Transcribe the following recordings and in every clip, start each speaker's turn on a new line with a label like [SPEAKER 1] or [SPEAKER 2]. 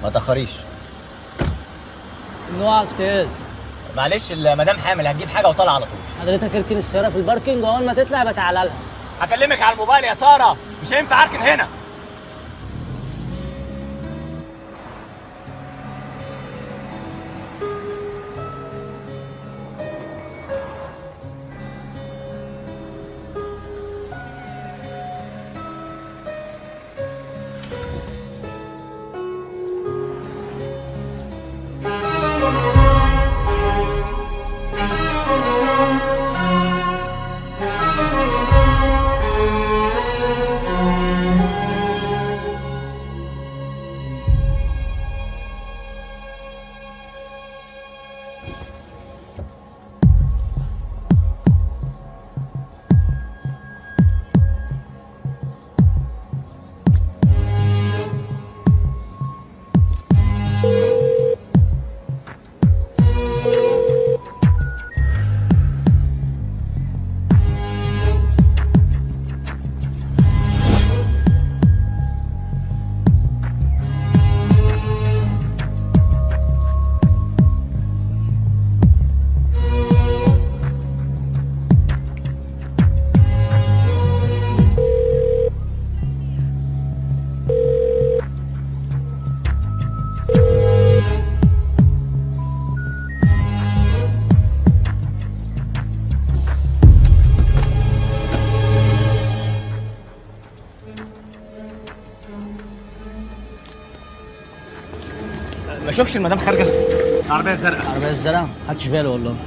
[SPEAKER 1] ما تاخريش
[SPEAKER 2] ممنوع يا استاذ
[SPEAKER 1] معلش المدام حامل هتجيب حاجه وطالع على طول
[SPEAKER 2] حضرتك اركن السياره في الباركينج واول ما تطلع بتعالى لها
[SPEAKER 1] هكلمك على الموبايل يا ساره مش هينفع اركن هنا ما شوفش المدام خارجه العربيه الزرقاء
[SPEAKER 2] العربيه الزرقاء خدتش بالي والله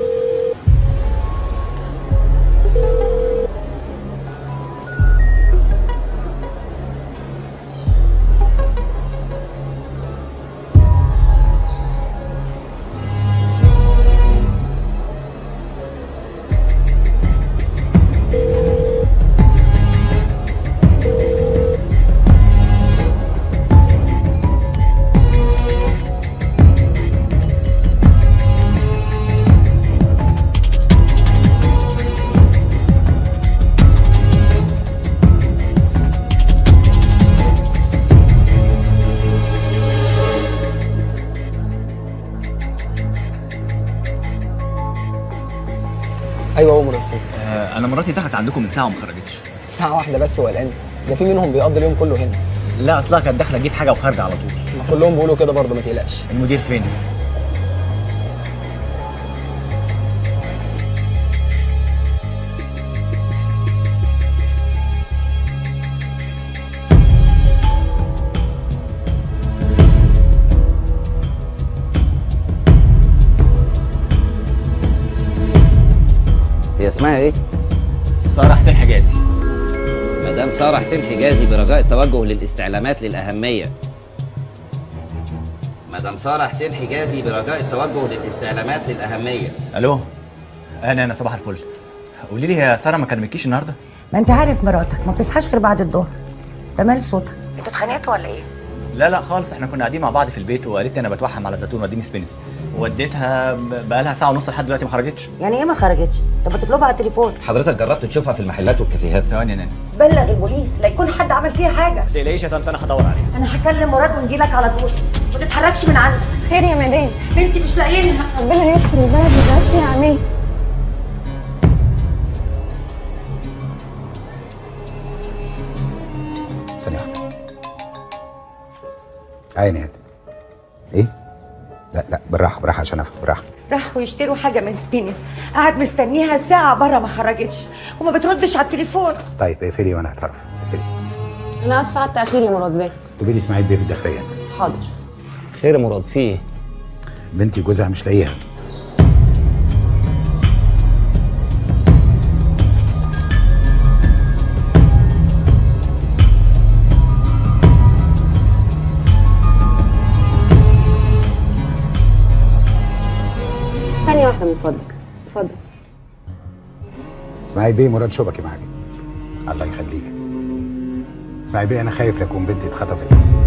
[SPEAKER 3] ايوه عمر يا استاذ
[SPEAKER 1] آه انا مراتي دخلت عندكم من ساعه وما خرجتش
[SPEAKER 3] ساعه واحده بس وقلقان ده في منهم بيقضي اليوم كله هنا
[SPEAKER 1] لا اصلها كانت داخله تجيب حاجه وخارجه على طول
[SPEAKER 3] ما كلهم بيقولوا كده برضه ما تقلقش
[SPEAKER 1] المدير فين
[SPEAKER 4] هي اسمها ايه؟
[SPEAKER 1] ساره حسين حجازي
[SPEAKER 4] مدام ساره حسين حجازي برجاء التوجه للاستعلامات للاهميه مدام ساره حسين حجازي برجاء التوجه للاستعلامات للاهميه
[SPEAKER 1] الو انا انا صباح الفل قولي لي هي ساره ما كلمتكيش النهارده
[SPEAKER 5] ما انت عارف مراتك ما بتصحاش غير بعد الظهر ده مال صوتك انتوا اتخانقتوا ولا ايه
[SPEAKER 1] لا لا خالص احنا كنا قاعدين مع بعض في البيت وقالت لي انا بتوحم على زيتون وديني سبينس وديتها بقى لها ساعه ونص لحد دلوقتي ما خرجتش
[SPEAKER 5] يعني ايه ما خرجتش طب بتطلبها على التليفون
[SPEAKER 4] حضرتك جربت تشوفها في المحلات والكافيهات
[SPEAKER 1] ثواني يا ناني
[SPEAKER 5] بلغ البوليس لا يكون حد عمل فيها حاجه
[SPEAKER 1] ما تقلقيش يا طنط انا هدور عليها
[SPEAKER 5] انا هكلم مراد ونجيلك على طول ما تتحركش من عندك
[SPEAKER 6] خير يا مدام
[SPEAKER 5] بنتي مش لاقيينها
[SPEAKER 6] ربنا يستر البلد ما يبقاش فيها عميه
[SPEAKER 7] ثانية واحدة عيني هات ايه؟ لا لا بالراحة بالراحة عشان افهم بالراحة
[SPEAKER 5] راحوا يشتروا حاجه من سبينس قعد مستنيها ساعه بره ما خرجتش وما بتردش على التليفون
[SPEAKER 7] طيب اقفلي وانا هتصرف اقفلي
[SPEAKER 6] انا اسفه على التاخير يا مراد بيه
[SPEAKER 7] تقولي لي اسماعيل بيه في الداخلية
[SPEAKER 6] حاضر
[SPEAKER 3] خير يا مراد في ايه؟
[SPEAKER 7] بنتي جوزها مش لاقيها
[SPEAKER 6] ثانيه واحده من فضلك اتفضل
[SPEAKER 7] اسماعيل بيه مراد شبكي معاك الله يخليك اسماعيل بيه انا خايف لكون بنتي اتخطفت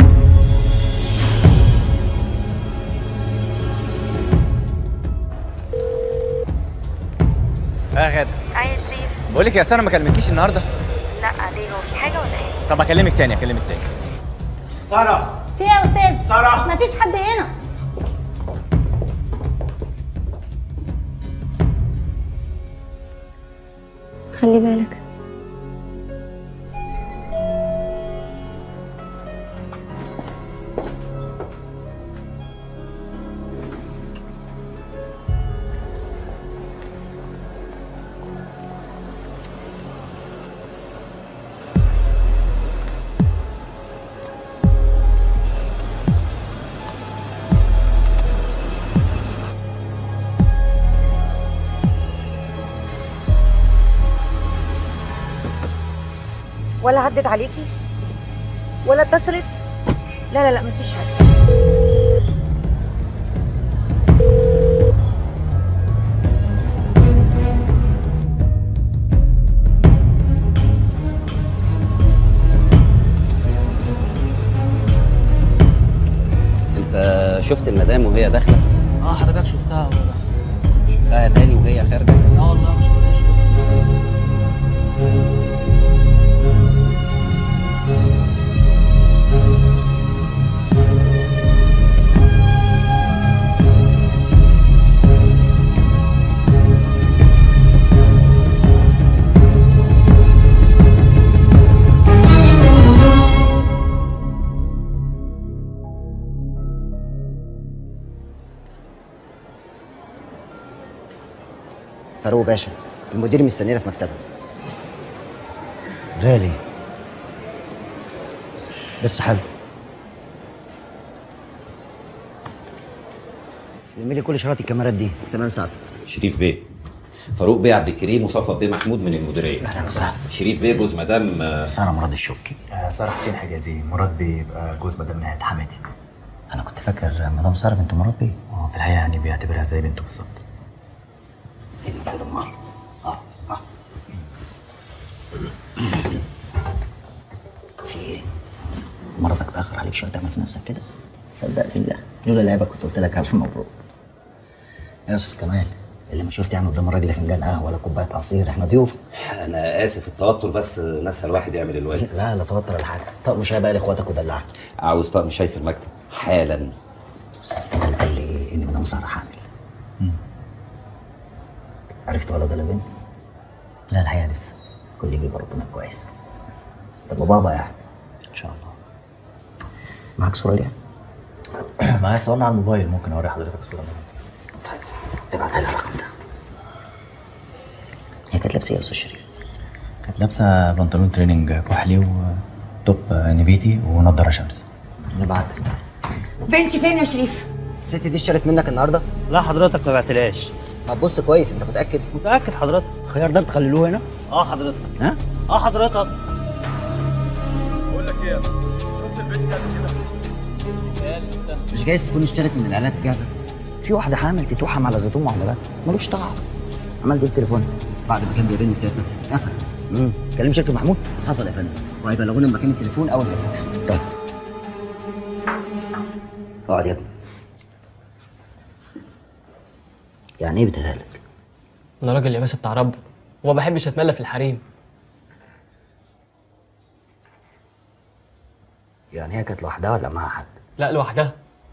[SPEAKER 1] اه غاده
[SPEAKER 8] اي يا شريف
[SPEAKER 1] بقول لك يا ساره ما كلمتكيش النهارده
[SPEAKER 8] لا ليه هو في حاجه ولا ايه
[SPEAKER 1] طب اكلمك تاني اكلمك تاني ساره
[SPEAKER 8] في ايه يا استاذ
[SPEAKER 1] سارة.
[SPEAKER 8] مفيش حد هنا
[SPEAKER 6] خلي بالك
[SPEAKER 5] ولا عدت عليكي ولا اتصلت لا لا لا مفيش حاجه
[SPEAKER 4] انت شفت المدام وهي داخله
[SPEAKER 2] اه حضرتك شفتها وهي داخله
[SPEAKER 4] شفتها تاني وهي خارجه
[SPEAKER 2] اه والله ما شفتهاش
[SPEAKER 9] فاروق باشا المدير مستنينا في مكتبه
[SPEAKER 10] غالي بس حلو لمي لي كل شرايط الكاميرات دي
[SPEAKER 9] تمام سعد
[SPEAKER 4] شريف بيه فاروق بيه عبد الكريم وصفوت بيه محمود من المديريه
[SPEAKER 10] اهلا وسهلا
[SPEAKER 4] شريف بيه جوز مدام آه،
[SPEAKER 10] ساره مراد الشبكي
[SPEAKER 1] سارة حسين حجازي مراد بيبقى جوز مدام نهاد حمادي
[SPEAKER 10] انا كنت فاكر مدام ساره بنت مراد بيه
[SPEAKER 1] هو في الحقيقة يعني بيعتبرها زي بنته بالظبط
[SPEAKER 10] ايه كده امال اه اه في ايه مراتك تاخر عليك شويه تعمل في نفسك كده صدق بالله لولا لعبك كنت قلت لك الف مبروك يا استاذ كمال اللي ما شفت يعني قدام الراجل فنجان قهوه ولا كوبايه عصير احنا ضيوف
[SPEAKER 4] انا اسف التوتر بس نسى الواحد يعمل الواجب
[SPEAKER 10] لا لا توتر ولا حاجه طب مش هيبقى لاخواتك ودلعني
[SPEAKER 4] عاوز طقم شاي في المكتب حالا
[SPEAKER 10] استاذ كمال قال لي ان مدام ساره حامل عرفت ولد ولا بنت؟
[SPEAKER 1] لا الحقيقة لسه
[SPEAKER 10] كل يجيب ربنا كويس طب وبابا يعني
[SPEAKER 1] إن شاء الله
[SPEAKER 10] معاك صوره ليها؟
[SPEAKER 1] معايا صورنا على الموبايل ممكن أوري حضرتك صورة منها.
[SPEAKER 10] ابعتها لي الرقم ده هي كانت لابسه ايه يا استاذ شريف؟
[SPEAKER 1] كانت لابسة بنطلون تريننج كحلي وتوب نبيتي ونضارة شمس
[SPEAKER 10] نبعت
[SPEAKER 5] بنتي فين يا شريف
[SPEAKER 9] الست دي اشترت منك النهارده
[SPEAKER 2] لا حضرتك ما بعتلهاش
[SPEAKER 9] طب بص كويس انت متاكد
[SPEAKER 2] متاكد حضرتك
[SPEAKER 10] الخيار ده بتخللوه هنا؟
[SPEAKER 2] اه حضرتك
[SPEAKER 10] ها؟
[SPEAKER 2] اه حضرتك
[SPEAKER 9] مش جايز تكون اشترت من الاعلانات الجاهزه
[SPEAKER 10] في واحده حامل تتوحم على زيتون معاملات ملوش طعم
[SPEAKER 9] عملت ايه في التليفون بعد ما كان بيرن سيادتك اتقفل
[SPEAKER 10] امم كلم شركه محمود
[SPEAKER 9] حصل يا فندم وهيبلغونا بمكان التليفون اول ما يفتح
[SPEAKER 10] طيب اقعد يا ابني يعني ايه بتهالك؟
[SPEAKER 11] انا راجل يا باشا بتاع رب وما بحبش اتملى في الحريم
[SPEAKER 10] يعني هي كانت لوحدها ولا معاها حد؟
[SPEAKER 11] لا لوحدها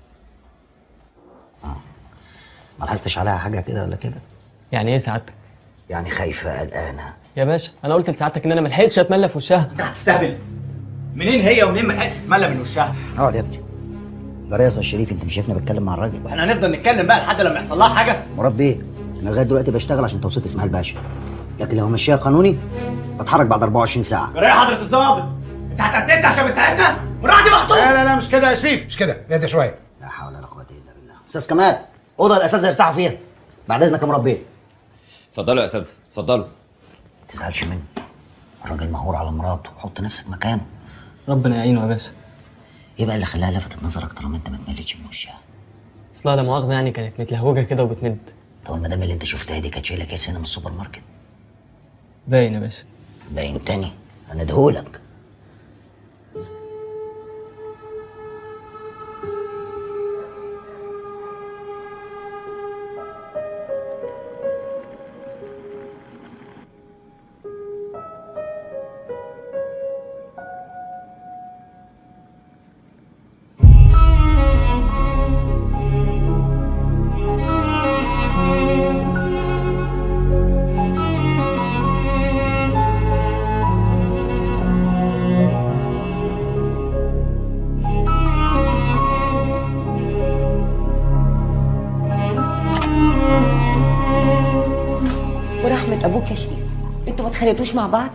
[SPEAKER 10] ما لاحظتش عليها حاجه كده ولا كده؟
[SPEAKER 11] يعني ايه سعادتك
[SPEAKER 10] يعني خايفه قلقانه
[SPEAKER 11] يا باشا انا قلت لسعادتك ان انا ما لحقتش اتملى في وشها
[SPEAKER 1] أنت هتستهبل منين هي ومنين ما لحقتش تتملى من وشها
[SPEAKER 10] اقعد يا ابني جرى يا استاذ شريف انت مش شايفني بتكلم مع الراجل
[SPEAKER 1] واحنا هنفضل نتكلم بقى لحد لما يحصل لها حاجة
[SPEAKER 10] مراد بيه انا لغايه دلوقتي بشتغل عشان توصيل اسماعيل باشا لكن لو مشيها قانوني بتحرك بعد 24 ساعه
[SPEAKER 1] جرايه حضرة الظابط انت هتبتدي عشان بتساعدنا مراحتي مخطوف
[SPEAKER 7] لا لا لا مش كده يا شريف مش كده اهدى شويه
[SPEAKER 10] لا حول ولا قوه الا بالله استاذ كمال اوضه الاساتذه يرتاحوا فيها بعد اذنك يا مراد بيه
[SPEAKER 4] اتفضلوا يا اساتذه اتفضلوا
[SPEAKER 10] ما تزعلش مني الراجل مهور على مراته وحط نفسك مكانه
[SPEAKER 11] ربنا يعينه يا باشا
[SPEAKER 10] ايه بقى اللي خلاها لفتت نظرك طالما انت ما تملتش من وشها
[SPEAKER 11] اصلها لا مؤاخذه يعني كانت متلهوجه كده وبتمد
[SPEAKER 10] طب المدام اللي انت شفتها دي كانت شايله كيس هنا من السوبر ماركت
[SPEAKER 11] باين يا باشا
[SPEAKER 10] باين تاني انا اديهولك
[SPEAKER 5] اتخانقتوش مع بعض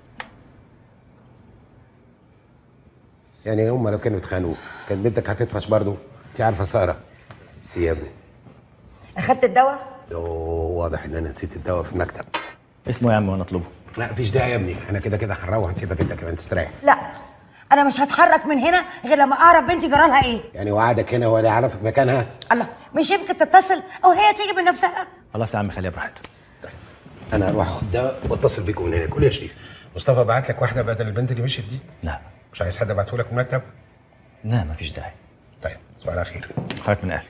[SPEAKER 7] يعني هم لو كانوا اتخانقوا كانت بنتك هتطفش برضه انت عارفه ساره بس يا ابني
[SPEAKER 5] اخدت الدواء
[SPEAKER 7] اوه واضح ان انا نسيت الدواء في المكتب
[SPEAKER 1] اسمه يا عم وانا اطلبه
[SPEAKER 7] لا مفيش داعي يا ابني انا كده كده هنروح نسيبك انت كمان تستريح
[SPEAKER 5] لا انا مش هتحرك من هنا غير لما اعرف بنتي جرالها ايه
[SPEAKER 7] يعني وعدك هنا ولا يعرفك مكانها
[SPEAKER 5] الله مش يمكن تتصل او هي تيجي من نفسها
[SPEAKER 1] خلاص يا عم خليها براحتها
[SPEAKER 7] انا هروح اخد دواء واتصل بيكم من هنا كل يا شريف مصطفى بعت لك واحده بدل البنت اللي مشيت دي
[SPEAKER 1] لا
[SPEAKER 7] مش عايز حد ابعته لك من المكتب
[SPEAKER 1] لا مفيش داعي
[SPEAKER 7] طيب تصبح على خير
[SPEAKER 1] حضرتك من اهل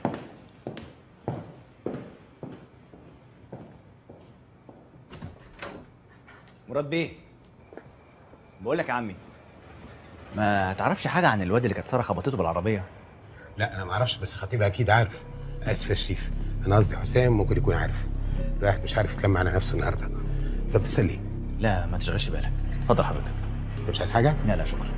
[SPEAKER 1] مراد بيه بقول لك يا عمي ما تعرفش حاجه عن الواد اللي كانت ساره خبطته بالعربيه
[SPEAKER 7] لا انا ما اعرفش بس خطيبها اكيد عارف اسف يا شريف انا قصدي حسام ممكن يكون عارف الواحد مش عارف يتلم على نفسه النهارده انت بتسال ليه؟
[SPEAKER 1] لا ما تشغلش بالك اتفضل حضرتك
[SPEAKER 7] انت مش عايز حاجه؟
[SPEAKER 1] لا لا شكرا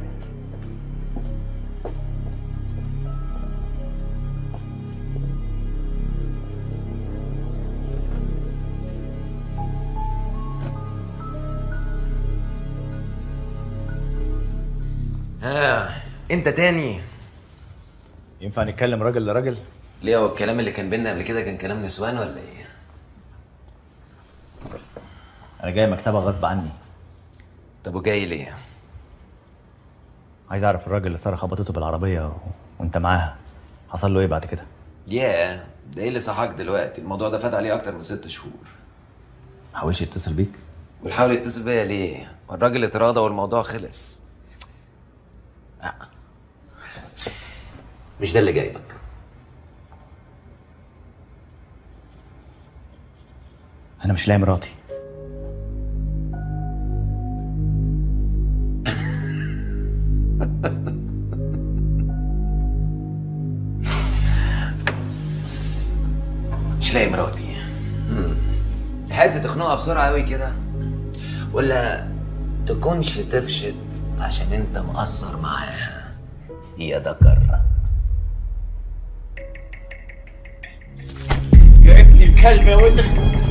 [SPEAKER 8] ها انت تاني
[SPEAKER 1] ينفع نتكلم راجل لراجل
[SPEAKER 8] ليه هو الكلام اللي كان بينا قبل كده كان كلام نسوان ولا ايه
[SPEAKER 1] انا جاي مكتبك غصب عني
[SPEAKER 8] طب وجاي ليه
[SPEAKER 1] عايز اعرف الراجل اللي ساره خبطته بالعربيه و... وانت معاها حصل له ايه بعد كده
[SPEAKER 8] ياه ده ايه اللي صحاك دلوقتي الموضوع ده فات عليه اكتر من ست شهور
[SPEAKER 1] ما حاولش يتصل بيك
[SPEAKER 8] والحاول يتصل بيا ليه الراجل اتراضى والموضوع خلص لا. مش ده اللي جايبك
[SPEAKER 1] انا مش لاقي مراتي
[SPEAKER 8] مش لاقي مراتي مم. لحقت تخنقها بسرعة أوي كده ولا تكونش تفشت عشان انت مقصر معاها يا ذكر
[SPEAKER 1] يا ابني الكلب يا وزن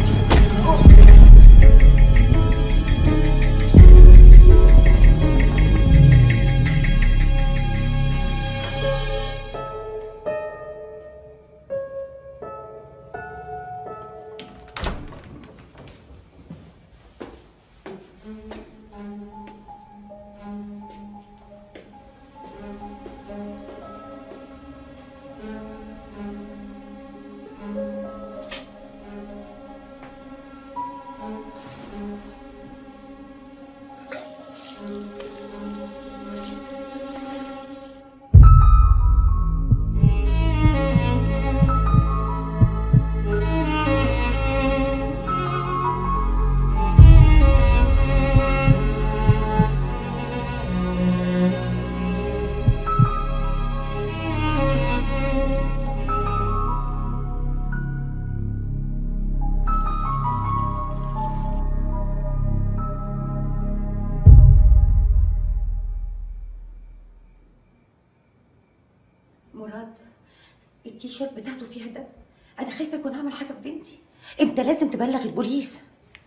[SPEAKER 5] مراد التيشيرت بتاعته فيها دم انا خايفه يكون عمل حاجه في بنتي انت لازم تبلغ البوليس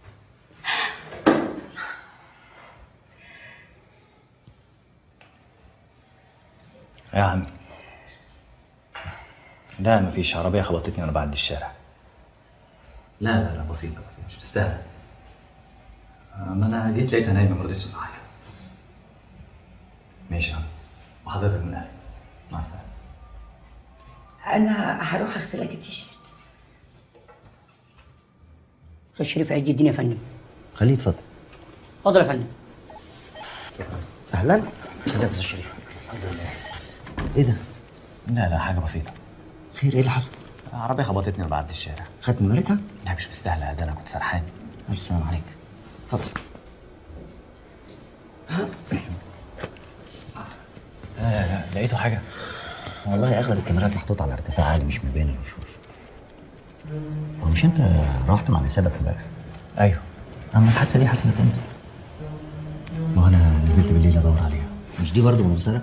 [SPEAKER 1] يا عم لا مفيش عربية خبطتني وانا بعدي الشارع لا لا لا بسيطة بسيطة مش مستاهلة ما انا جيت لقيتها نايمة ما رضيتش اصحيها ماشي يا عم وحضرتك من اهلي مع السلامة
[SPEAKER 5] انا هروح اغسل لك التيشيرت
[SPEAKER 12] استاذ شريف عيد الدين يا فندم
[SPEAKER 10] خليه يتفضل
[SPEAKER 12] اتفضل يا فندم
[SPEAKER 10] اهلا ازيك يا استاذ شريف ايه ده
[SPEAKER 1] لا لا حاجة بسيطة
[SPEAKER 10] خير ايه اللي حصل
[SPEAKER 1] عربية خبطتني وانا بعدي الشارع
[SPEAKER 10] خدت نمرتها
[SPEAKER 1] لا مش مستاهلة ده انا كنت سرحان
[SPEAKER 10] الف سلام عليك اتفضل
[SPEAKER 1] آه لقيته حاجة
[SPEAKER 10] والله اغلب الكاميرات محطوطه على ارتفاع عالي مش ما بين الوشوش هو مش انت رحت مع نسابك امبارح
[SPEAKER 1] ايوه
[SPEAKER 10] اما الحادثه دي حصلت امتى
[SPEAKER 1] ما انا نزلت بالليل ادور عليها
[SPEAKER 10] مش دي برضه منظره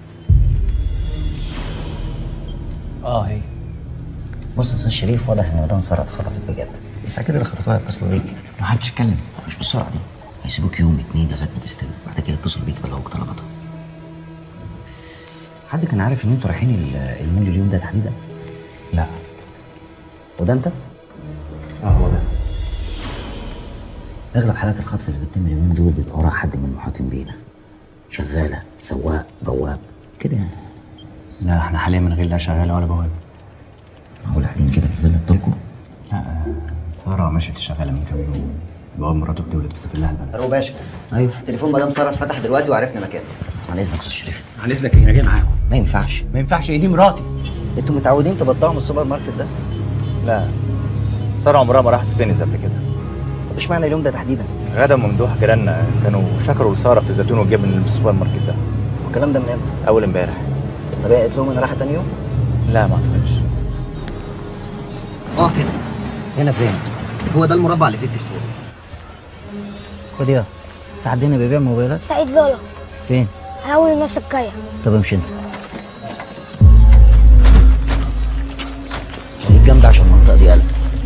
[SPEAKER 1] اه هي
[SPEAKER 10] بص يا استاذ شريف واضح ان مدام ساره اتخطفت بجد بس اكيد اللي خطفوها اتصلوا بيك ما حدش يتكلم مش بالسرعه دي هيسيبوك يوم اتنين لغايه ما تستوي بعد كده يتصلوا بيك بلغوك طلباتهم حد كان عارف ان انتوا رايحين ال- المول اليوم ده تحديدا؟
[SPEAKER 1] لا
[SPEAKER 10] وده انت؟
[SPEAKER 1] اه هو ده
[SPEAKER 10] اغلب حالات الخطف اللي بتتم اليومين دول بيبقى وراها حد من المحاطين بينا شغاله سواق بواب كده يعني
[SPEAKER 1] لا احنا حاليا من غير لا شغاله ولا بواب
[SPEAKER 10] معقول قاعدين كده في الفيلا بتاعكم؟
[SPEAKER 1] لا آه، ساره مشيت الشغاله من كام يوم بواب مراته بتولد في سفر لها البلد
[SPEAKER 10] فاروق باشا ايوه تليفون مدام ساره اتفتح دلوقتي وعرفنا مكانه عن اذنك يا استاذ شريف
[SPEAKER 1] عن اذنك ايه انا جاي معاكم
[SPEAKER 10] ما ينفعش
[SPEAKER 1] ما ينفعش ايه دي مراتي
[SPEAKER 10] انتوا متعودين تبطعوا من السوبر ماركت ده
[SPEAKER 1] لا ساره عمرها ما راحت سبينز قبل كده
[SPEAKER 10] طب اشمعنى اليوم ده تحديدا
[SPEAKER 1] غدا وممدوح جيراننا كانوا شكروا لساره في الزيتون والجبن اللي في السوبر ماركت ده
[SPEAKER 10] والكلام ده من امتى
[SPEAKER 1] اول امبارح
[SPEAKER 10] طب هي قالت لهم انا رايحه تاني يوم
[SPEAKER 1] لا ما اعتقدش
[SPEAKER 10] اقف كده هنا فين هو ده المربع اللي فيه التليفون خد يا في حد هنا بيبيع موبايلات
[SPEAKER 13] سعيد لولا
[SPEAKER 10] فين
[SPEAKER 13] انا اول الناس الجايه
[SPEAKER 10] طب امشي انت خليك جنبي عشان المنطقه دي قلق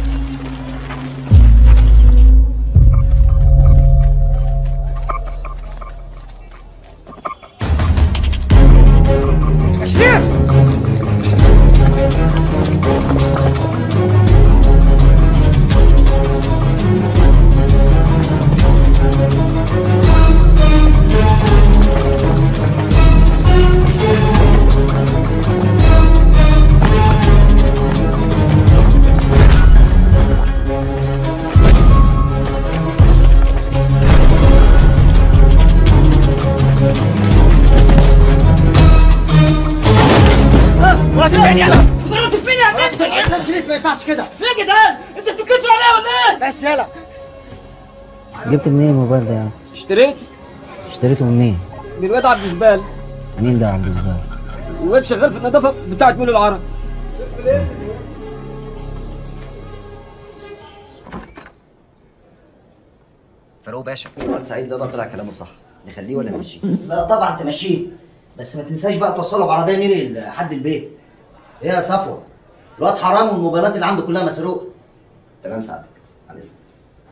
[SPEAKER 2] مراتي فين يلا؟ مراتي فين يا بنت؟
[SPEAKER 10] استاذ شريف ما ينفعش كده
[SPEAKER 2] فين يا جدعان؟ انتوا بتتكلموا عليا ولا ايه؟
[SPEAKER 10] بس يلا جبت منين الموبايل ده يا عم؟
[SPEAKER 3] اشتريت
[SPEAKER 10] اشتريته من مين؟
[SPEAKER 3] من الواد عبد الزبال
[SPEAKER 10] مين ده عبد الزبال؟
[SPEAKER 3] الواد شغال في النظافه بتاعت مول العرب
[SPEAKER 10] فاروق باشا الواد سعيد ده بقى طلع كلامه صح نخليه ولا نمشيه؟ لا طبعا تمشيه بس ما تنساش بقى توصله بعربيه ميري لحد البيت ايه يا صفوه؟ الواد حرام والموبايلات اللي عنده كلها مسروقه تمام سعادتك على اذنك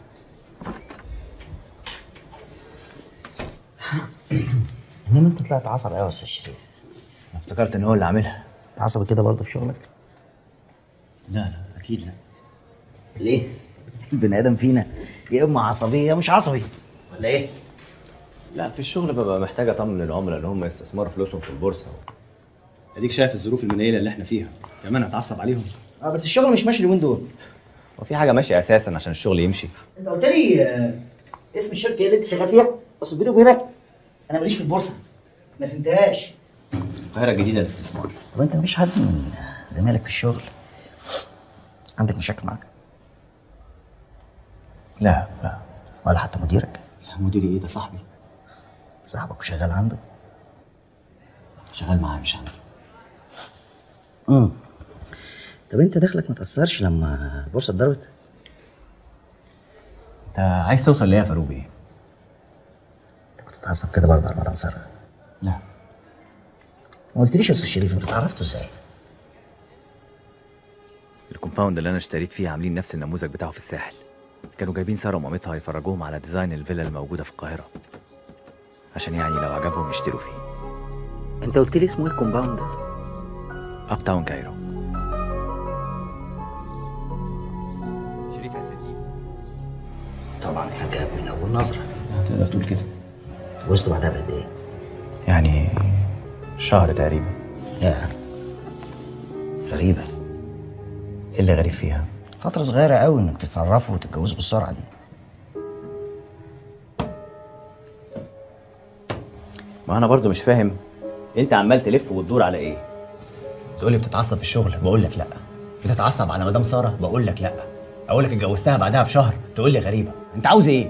[SPEAKER 10] انما انت طلعت عصبي قوي يا استاذ شريف
[SPEAKER 1] انا افتكرت ان هو اللي عاملها
[SPEAKER 10] عصبي كده برضه في شغلك
[SPEAKER 1] لا لا اكيد لا
[SPEAKER 10] ليه؟ البني ادم فينا يا اما عصبي يا مش عصبي ولا ايه؟
[SPEAKER 1] لا في الشغل ببقى محتاج اطمن العملاء ان هم يستثمروا فلوسهم في البورصه اديك شايف الظروف المنيله اللي احنا فيها كمان هتعصب عليهم
[SPEAKER 10] اه بس الشغل مش ماشي اليومين دول
[SPEAKER 1] وفي حاجه ماشيه اساسا عشان الشغل يمشي
[SPEAKER 10] انت قلت لي آه، اسم الشركه اللي انت شغال فيها بس بيني وبينك انا ماليش في البورصه ما فهمتهاش
[SPEAKER 1] القاهره الجديده للاستثمار
[SPEAKER 10] طب انت مفيش حد من زمايلك في الشغل عندك مشاكل معاك
[SPEAKER 1] لا لا
[SPEAKER 10] ولا حتى مديرك
[SPEAKER 1] مديري ايه ده صاحبي
[SPEAKER 10] صاحبك وشغال عنده
[SPEAKER 1] شغال معاه مش عنده
[SPEAKER 10] امم طب انت دخلك ما تاثرش لما البورصه اتضربت
[SPEAKER 1] انت عايز توصل ليه يا فاروق ايه
[SPEAKER 10] كنت بتعصب كده برضه على مدام ساره
[SPEAKER 1] لا
[SPEAKER 10] ما قلتليش يا استاذ شريف انتوا اتعرفتوا ازاي
[SPEAKER 1] الكومباوند اللي انا اشتريت فيه عاملين نفس النموذج بتاعه في الساحل كانوا جايبين ساره ومامتها يفرجوهم على ديزاين الفيلا الموجوده في القاهره عشان يعني لو عجبهم يشتروا فيه
[SPEAKER 10] انت قلت لي اسمه ايه الكومباوند ده
[SPEAKER 1] اب تاون كايرو شريف يا سيدي
[SPEAKER 10] طبعا اعجاب من اول نظره
[SPEAKER 1] تقدر تقول كده
[SPEAKER 10] اتجوزتوا بعدها بقد ايه
[SPEAKER 1] يعني شهر تقريبا
[SPEAKER 10] يا غريبه
[SPEAKER 1] ايه اللي غريب فيها
[SPEAKER 10] فتره صغيره قوي انك تتعرفوا وتتجوزوا بالسرعه دي
[SPEAKER 1] ما انا برضو مش فاهم انت عمال تلف وتدور على ايه تقول لي بتتعصب في الشغل بقول لك لا بتتعصب على مدام ساره بقول لك لا اقول لك اتجوزتها بعدها بشهر تقول لي غريبه انت عاوز ايه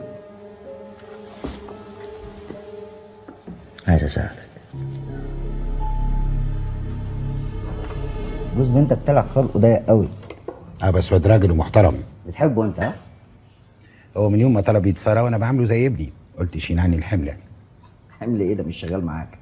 [SPEAKER 10] عايز اساعدك جوز بنتك طلع خلقه ضيق قوي
[SPEAKER 7] اه بس واد راجل ومحترم
[SPEAKER 10] بتحبه انت ها
[SPEAKER 7] هو من يوم ما طلب يد ساره وانا بعامله زي ابني قلت يشيل عني الحمل يعني
[SPEAKER 10] حمل ايه ده مش شغال معاك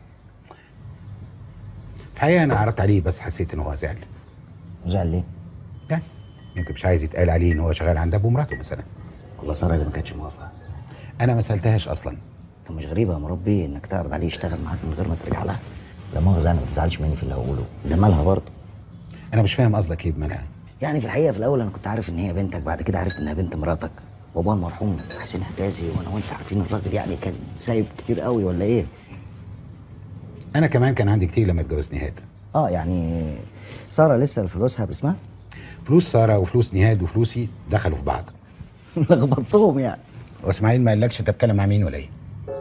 [SPEAKER 7] الحقيقه انا عرضت عليه بس حسيت ان هو زعل
[SPEAKER 10] زعل ليه
[SPEAKER 7] يعني يمكن مش عايز يتقال عليه ان هو شغال عند ابو مراته مثلا
[SPEAKER 10] ولا ساره اللي ما كانتش موافقه
[SPEAKER 7] انا ما سالتهاش اصلا
[SPEAKER 10] طب مش غريبه يا مربي انك تعرض عليه يشتغل معاك من غير ما ترجع لها لا مؤاخذه انا ما تزعلش مني في اللي هقوله ده مالها برضه
[SPEAKER 7] انا مش فاهم قصدك ايه بمنع
[SPEAKER 10] يعني في الحقيقه في الاول انا كنت عارف ان هي بنتك بعد كده عرفت انها بنت مراتك وابوها المرحوم حسين حجازي وانا وانت عارفين الراجل يعني كان سايب كتير قوي ولا ايه
[SPEAKER 7] انا كمان كان عندي كتير لما اتجوزت نهاد
[SPEAKER 10] اه يعني ساره لسه فلوسها باسمها
[SPEAKER 7] فلوس ساره وفلوس نهاد وفلوسي دخلوا في بعض
[SPEAKER 10] لخبطتهم يعني
[SPEAKER 7] واسماعيل ما قالكش انت بتتكلم مع مين ولا ايه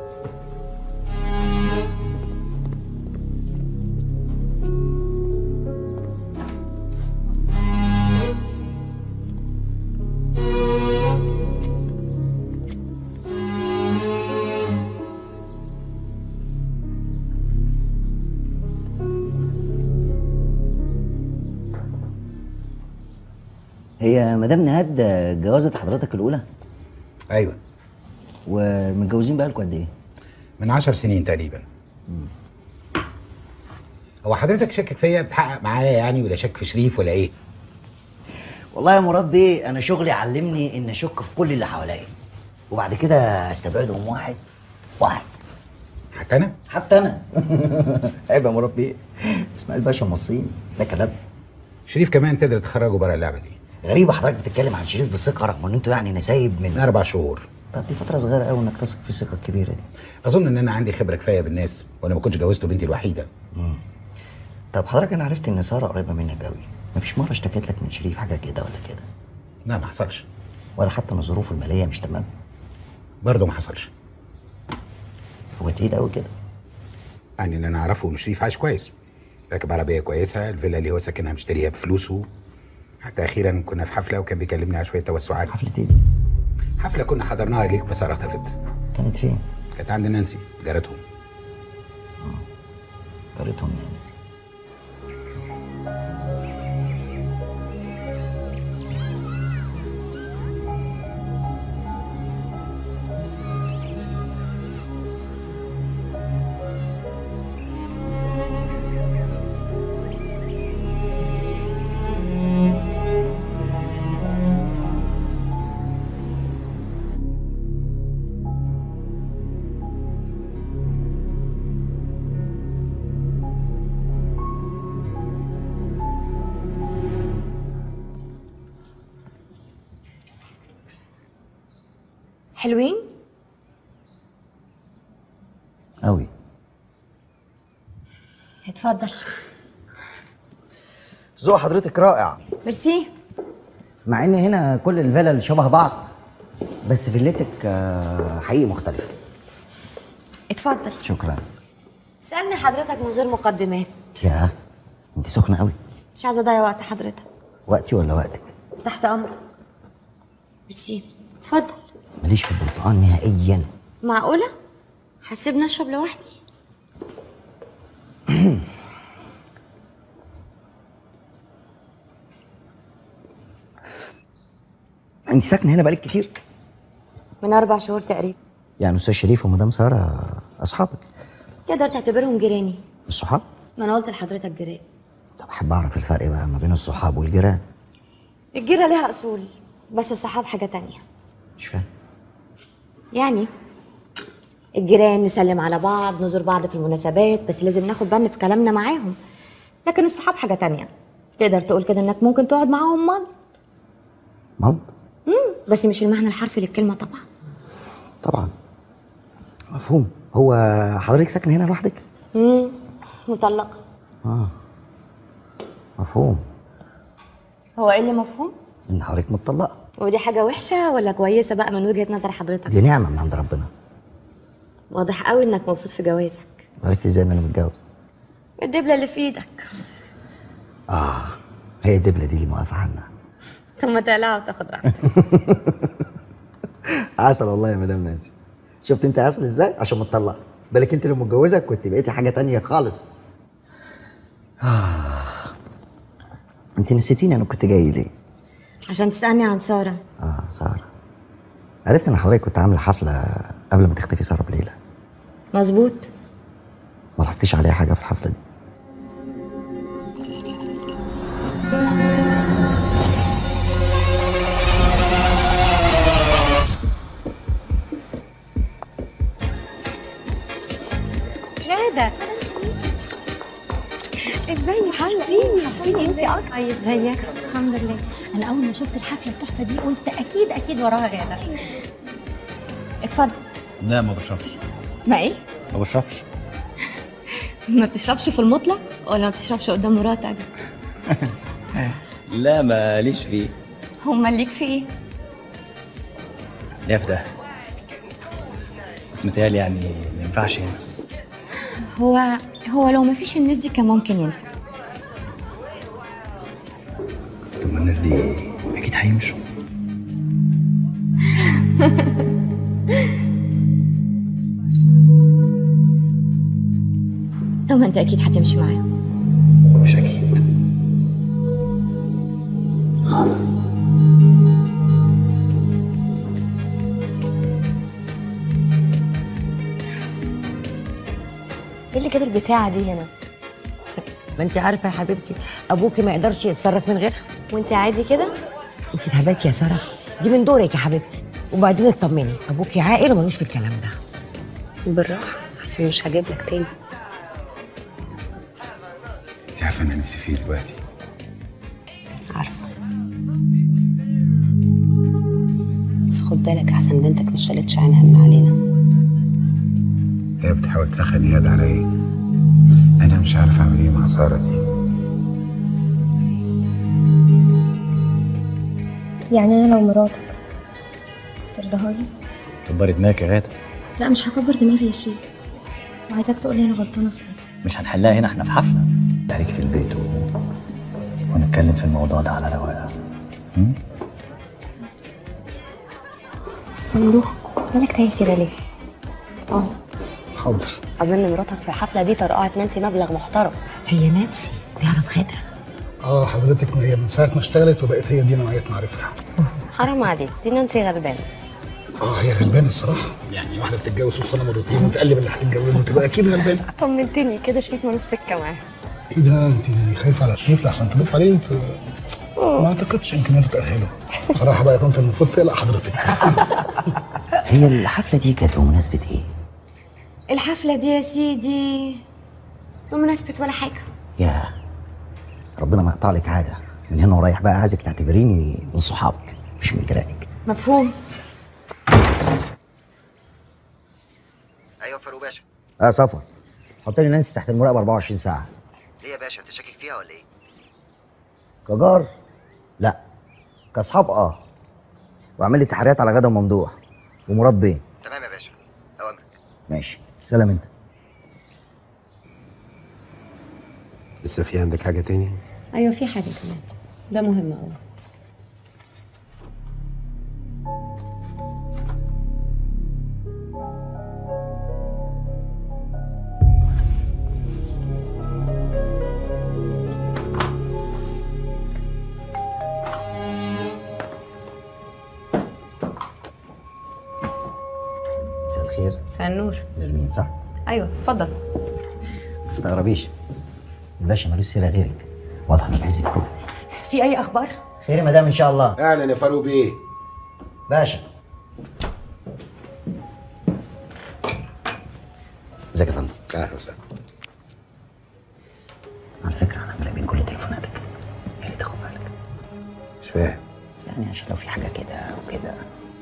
[SPEAKER 10] هي مدام نهاد جوازة حضرتك الاولى
[SPEAKER 7] ايوه
[SPEAKER 10] ومتجوزين بقالكم قد ايه
[SPEAKER 7] من عشر سنين تقريبا هو حضرتك شاكك فيا بتحقق معايا يعني ولا شاك في شريف ولا ايه
[SPEAKER 10] والله يا مراد بيه انا شغلي علمني ان اشك في كل اللي حواليا وبعد كده استبعدهم واحد واحد
[SPEAKER 7] حتى انا
[SPEAKER 10] حتى انا عيب يا مراد بيه اسماعيل باشا مصين ده كلام
[SPEAKER 7] شريف كمان تقدر تخرجه بره اللعبه دي
[SPEAKER 10] غريبة حضرتك بتتكلم عن شريف بالثقة رغم ان انتوا يعني نسايب من
[SPEAKER 7] اربع شهور
[SPEAKER 10] طب دي فترة صغيرة قوي انك تثق في الثقة الكبيرة دي
[SPEAKER 7] اظن ان انا عندي خبره كفايه بالناس وانا ما كنتش جوزته بنتي الوحيده
[SPEAKER 10] مم. طب حضرتك انا عرفت ان سارة قريبة منك قوي مفيش مرة اشتكيت لك من شريف حاجة كده ولا كده
[SPEAKER 7] لا ما حصلش
[SPEAKER 10] ولا حتى ان ظروفه المالية مش تمام
[SPEAKER 7] برضه ما حصلش
[SPEAKER 10] هو تقيل قوي كده
[SPEAKER 7] يعني اللي انا اعرفه ان شريف عايش كويس راكب عربيه كويسه الفيلا اللي هو ساكنها مشتريها بفلوسه حتى اخيرا كنا في حفله وكان بيكلمني على شويه توسعات
[SPEAKER 10] حفلة ايه دي؟
[SPEAKER 7] حفله كنا حضرناها ليله بس اختفت
[SPEAKER 10] كانت فين؟
[SPEAKER 7] كانت عند نانسي جارتهم
[SPEAKER 10] جارتهم نانسي
[SPEAKER 5] حلوين
[SPEAKER 10] قوي
[SPEAKER 5] اتفضل
[SPEAKER 10] ذوق حضرتك رائع
[SPEAKER 5] ميرسي
[SPEAKER 10] مع ان هنا كل الفيلل شبه بعض بس فيلتك آه، حقيقي مختلفة
[SPEAKER 5] اتفضل
[SPEAKER 10] شكرا
[SPEAKER 5] اسألني حضرتك من غير مقدمات
[SPEAKER 10] يا انت سخنة قوي
[SPEAKER 5] مش عايزة اضيع وقت حضرتك
[SPEAKER 10] وقتي ولا وقتك
[SPEAKER 5] تحت امرك ميرسي اتفضل
[SPEAKER 10] ماليش في البرتقال نهائيا
[SPEAKER 5] معقولة؟ هسيبني اشرب لوحدي؟
[SPEAKER 10] انت ساكنة هنا بقالك كتير
[SPEAKER 5] من اربع شهور تقريبا
[SPEAKER 10] يعني استاذ شريف ومدام سارة اصحابك
[SPEAKER 5] تقدر تعتبرهم جيراني
[SPEAKER 10] الصحاب
[SPEAKER 5] ما انا قلت لحضرتك جيران
[SPEAKER 10] طب احب اعرف الفرق بقى ما بين الصحاب والجيران
[SPEAKER 5] الجيرة ليها اصول بس الصحاب حاجة تانية
[SPEAKER 10] مش فاهم
[SPEAKER 5] يعني الجيران نسلم على بعض نزور بعض في المناسبات بس لازم ناخد بالنا في كلامنا معاهم لكن الصحاب حاجة تانية تقدر تقول كده انك ممكن تقعد معاهم ملط
[SPEAKER 10] ملط
[SPEAKER 5] مم، بس مش المعنى الحرفي للكلمة طبعا
[SPEAKER 10] طبعا مفهوم هو حضرتك ساكنة هنا لوحدك
[SPEAKER 5] مم، مطلقة
[SPEAKER 10] اه مفهوم
[SPEAKER 5] هو ايه اللي مفهوم؟
[SPEAKER 10] ان حضرتك متطلقة
[SPEAKER 5] ودي حاجة وحشة ولا كويسة بقى من وجهة نظر حضرتك؟
[SPEAKER 10] دي نعمة من عند ربنا
[SPEAKER 5] واضح قوي انك مبسوط في جوازك
[SPEAKER 10] عرفت ازاي ان انا متجوز
[SPEAKER 5] الدبلة اللي في ايدك
[SPEAKER 10] اه هي الدبلة دي اللي موقفة عنها
[SPEAKER 5] ثم تقلع وتاخد راحتك
[SPEAKER 10] عسل والله يا مدام نانسي شفت انت عسل ازاي عشان متطلقة بالك انت لو متجوزة كنت بقيتي حاجة تانية خالص آه. انت نسيتيني انا كنت جاي ليه
[SPEAKER 5] عشان تسألني عن سارة
[SPEAKER 10] اه سارة عرفت ان حضرتك كنت عاملة حفلة قبل ما تختفي سارة بليلة
[SPEAKER 5] مظبوط
[SPEAKER 10] ما لاحظتيش عليها حاجة في الحفلة دي
[SPEAKER 5] غادة ازاي حسيني حسيني انت اكتر ازيك الحمد لله انا اول ما شفت الحفله التحفه دي قلت اكيد اكيد وراها غادة اتفضل
[SPEAKER 1] لا ما بشربش
[SPEAKER 5] ما ايه
[SPEAKER 1] ما بشربش
[SPEAKER 5] ما بتشربش في المطلق ولا ما بتشربش قدام مراتك
[SPEAKER 1] لا ماليش فيه
[SPEAKER 5] هما ليك في ايه
[SPEAKER 1] ليه في ده بس متهيألي يعني ما ينفعش هنا
[SPEAKER 5] هو هو لو ما فيش الناس دي كان ممكن ينفع
[SPEAKER 1] طب ما الناس دي اكيد هيمشوا
[SPEAKER 5] طب ما انت اكيد هتمشي معاهم
[SPEAKER 1] مش اكيد
[SPEAKER 5] خالص
[SPEAKER 13] ايه اللي جاب البتاعه دي هنا
[SPEAKER 14] ما انت عارفه يا حبيبتي ابوكي ما يقدرش يتصرف من غيرها
[SPEAKER 13] وانت عادي كده
[SPEAKER 14] انت اتهبلتي يا ساره دي من دورك يا حبيبتي وبعدين اطمني ابوكي عاقل وملوش في الكلام ده
[SPEAKER 13] بالراحه عشان مش هجيب لك تاني
[SPEAKER 7] انت عارفه انا نفسي فيه دلوقتي
[SPEAKER 13] عارفه بس خد بالك احسن بنتك ما شالتش عينها من علينا
[SPEAKER 7] هي بتحاول تسخن اياد على ايه انا مش عارف اعمل ايه مع ساره دي
[SPEAKER 15] يعني انا لو مراتك ترضاها لي
[SPEAKER 1] كبري دماغك يا غاده
[SPEAKER 15] لا مش هكبر دماغي يا شريف وعايزاك تقول لي انا غلطانه في ايه
[SPEAKER 1] مش هنحلها هنا احنا في حفله عليك في البيت و... ونتكلم في الموضوع ده على رواقه
[SPEAKER 13] ممدوح مالك تايه كده ليه اه
[SPEAKER 14] حاضر
[SPEAKER 13] اظن مراتك في الحفله دي طرقعت نانسي مبلغ محترم
[SPEAKER 14] هي نانسي تعرف غدا
[SPEAKER 16] اه حضرتك ما هي من ساعه ما اشتغلت وبقت هي دي نوعيه معرفتها
[SPEAKER 13] حرام عليك دي نانسي غلبانه
[SPEAKER 16] اه هي غلبانه الصراحه يعني واحده بتتجوز في سنه مرتين وتقلب اللي هتتجوزه تبقى اكيد غلبانه
[SPEAKER 13] طمنتني كده شريف مالوش سكه معاها
[SPEAKER 16] ايه ده انت خايفه على شريف لحسن تضيف عليه انت ما اعتقدش يمكن انتوا تاهلوا صراحه بقى يا طنط المفروض تقلق حضرتك
[SPEAKER 10] هي الحفله دي كانت بمناسبه ايه؟
[SPEAKER 5] الحفله دي يا سيدي بمناسبه ولا حاجه
[SPEAKER 10] يا ربنا ما يقطع لك عاده من هنا ورايح بقى عايزك تعتبريني من صحابك مش من جيرانك
[SPEAKER 5] مفهوم
[SPEAKER 10] ايوه فاروق باشا اه صفوه حط لي نانسي تحت المراقبه 24 ساعه
[SPEAKER 9] ليه يا باشا انت شاكك فيها ولا ايه؟
[SPEAKER 10] كجار لا كاصحاب اه واعمل لي تحريات على غدا وممدوح ومراد بيه
[SPEAKER 9] تمام يا باشا اوامرك
[SPEAKER 10] ماشي سلام انت
[SPEAKER 7] لسه في عندك حاجه تاني
[SPEAKER 13] ايوه في حاجه كمان ده مهم قوي
[SPEAKER 10] مساء الخير
[SPEAKER 13] مساء النور
[SPEAKER 10] نرمين صح؟
[SPEAKER 13] ايوه اتفضل
[SPEAKER 10] ما تستغربيش الباشا ملوش سيره غيرك واضح انك عايز يكون
[SPEAKER 14] في اي اخبار
[SPEAKER 10] خير يا مدام ان شاء الله
[SPEAKER 7] اهلا يا فاروق بيه
[SPEAKER 10] باشا ازيك يا فندم
[SPEAKER 7] اهلا وسهلا
[SPEAKER 10] على فكره انا مراقبين كل تليفوناتك يا ريت تاخد بالك
[SPEAKER 7] مش فاهم
[SPEAKER 10] يعني عشان لو في حاجه كده وكده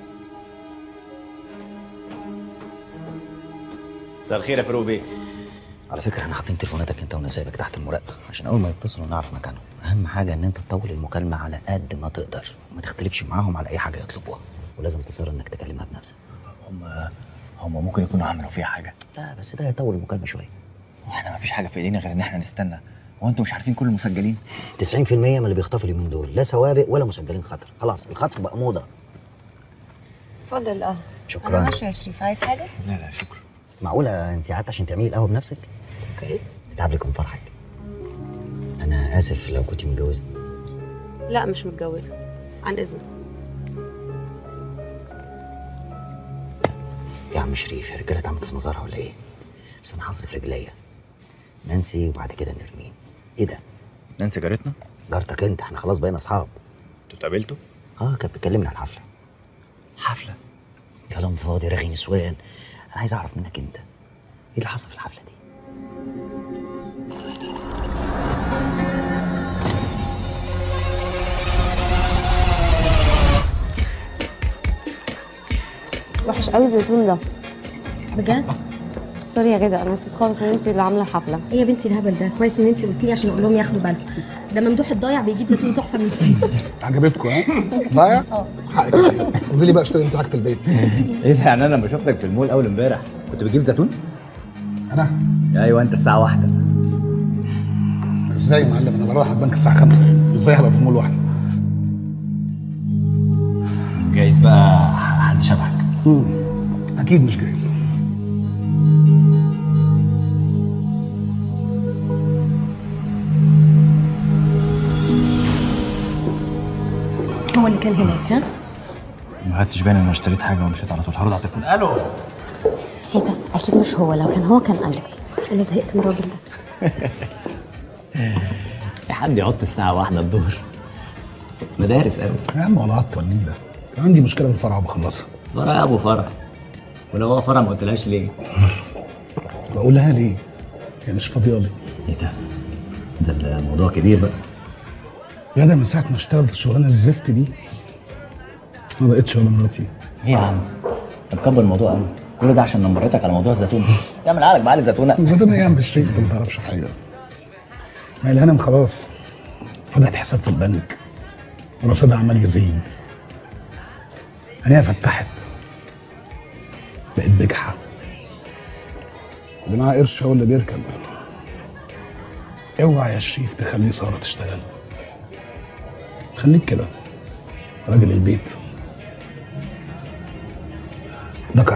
[SPEAKER 1] مساء الخير يا فاروق بيه
[SPEAKER 10] على فكره احنا حاطين تليفوناتك انت ونسايبك تحت المراقبه عشان اول ما يتصلوا نعرف مكانهم اهم حاجه ان انت تطول المكالمه على قد ما تقدر وما تختلفش معاهم على اي حاجه يطلبوها ولازم تصر انك تكلمها بنفسك
[SPEAKER 1] هم هم ممكن يكونوا عملوا فيها حاجه
[SPEAKER 10] لا بس ده هيطول المكالمه شويه
[SPEAKER 1] واحنا ما فيش حاجه في ايدينا غير ان احنا نستنى هو انتوا مش عارفين كل المسجلين
[SPEAKER 10] 90% من اللي بيخطفوا اليومين دول لا سوابق ولا مسجلين خطر خلاص الخطف بقى موضه
[SPEAKER 13] اتفضل القهوه
[SPEAKER 10] شكراً.
[SPEAKER 13] انا ماشيه يا شريف عايز حاجه
[SPEAKER 1] لا لا شكرا
[SPEAKER 10] معقوله انت قعدت عشان تعملي القهوه بنفسك
[SPEAKER 13] اوكي
[SPEAKER 10] تعب لك من فرحك انا اسف لو كنت متجوزه
[SPEAKER 13] لا مش متجوزه عن اذنك
[SPEAKER 10] يا عم شريف يا رجاله اتعملت في نظرها ولا ايه بس انا حظي في رجليا نانسي وبعد كده نرمين ايه ده
[SPEAKER 1] نانسي جارتنا
[SPEAKER 10] جارتك انت احنا خلاص بقينا اصحاب
[SPEAKER 1] انتوا اتقابلتوا
[SPEAKER 10] اه كانت بتكلمني عن الحفله
[SPEAKER 1] حفله
[SPEAKER 10] كلام فاضي رغي نسوان انا عايز اعرف منك انت ايه اللي حصل في الحفله دي
[SPEAKER 6] وحش قوي الزيتون ده
[SPEAKER 14] بجد
[SPEAKER 6] سوري يا غدا انا نسيت خالص ان انت اللي عامله الحفله
[SPEAKER 14] ايه يا بنتي الهبل ده كويس ان انت قلتي لي عشان اقول لهم ياخدوا بالهم ده ممدوح الضايع بيجيب زيتون تحفه من سنين
[SPEAKER 16] عجبتكم ها؟ ضايع؟ حقك قولي لي بقى اشتري انت حاجه البيت
[SPEAKER 1] ايه ده يعني انا لما شفتك في المول اول امبارح كنت بتجيب زيتون؟
[SPEAKER 16] انا؟
[SPEAKER 1] ايوه انت الساعه واحدة
[SPEAKER 16] ازاي يا معلم انا بروح البنك الساعه 5 ازاي هبقى في المول لوحدي؟
[SPEAKER 1] جايز بقى حد شبهك
[SPEAKER 16] اكيد مش جايز
[SPEAKER 14] هو اللي كان هناك ها
[SPEAKER 1] ما خدتش بالي انا اشتريت حاجه ومشيت على طول هرد على التليفون الو
[SPEAKER 6] ايه ده اكيد مش هو لو كان هو كان قالك
[SPEAKER 14] انا زهقت من الراجل ده
[SPEAKER 1] يا حد يحط الساعه واحدة الظهر مدارس قوي
[SPEAKER 16] يا عم ولا عطل نيله كان عندي مشكله من الفرع وبخلصها
[SPEAKER 1] فرع يا ابو فرع ولو هو فرع ما قلتلهاش ليه؟
[SPEAKER 16] بقول لها ليه؟ هي مش فاضيه لي
[SPEAKER 1] ايه ده؟ ده الموضوع كبير بقى
[SPEAKER 16] يا ده من ساعه ما اشتغلت الشغلانه الزفت دي ما بقتش ولا مراتي
[SPEAKER 1] ايه يا عم؟ انت مكبر الموضوع قوي كل ده عشان نمرتك على موضوع الزيتون تعمل عقلك بعقل الزيتونه
[SPEAKER 16] زيتون ايه يا عم شريف انت ما تعرفش حاجه ما هي الهانم خلاص فتحت حساب في البنك ورصيدها عمال يزيد عينيها فتحت بقت بجحة اللي معاه قرش هو اللي بيركب اوعى يا شريف تخلي سارة تشتغل خليك كده راجل البيت ذكر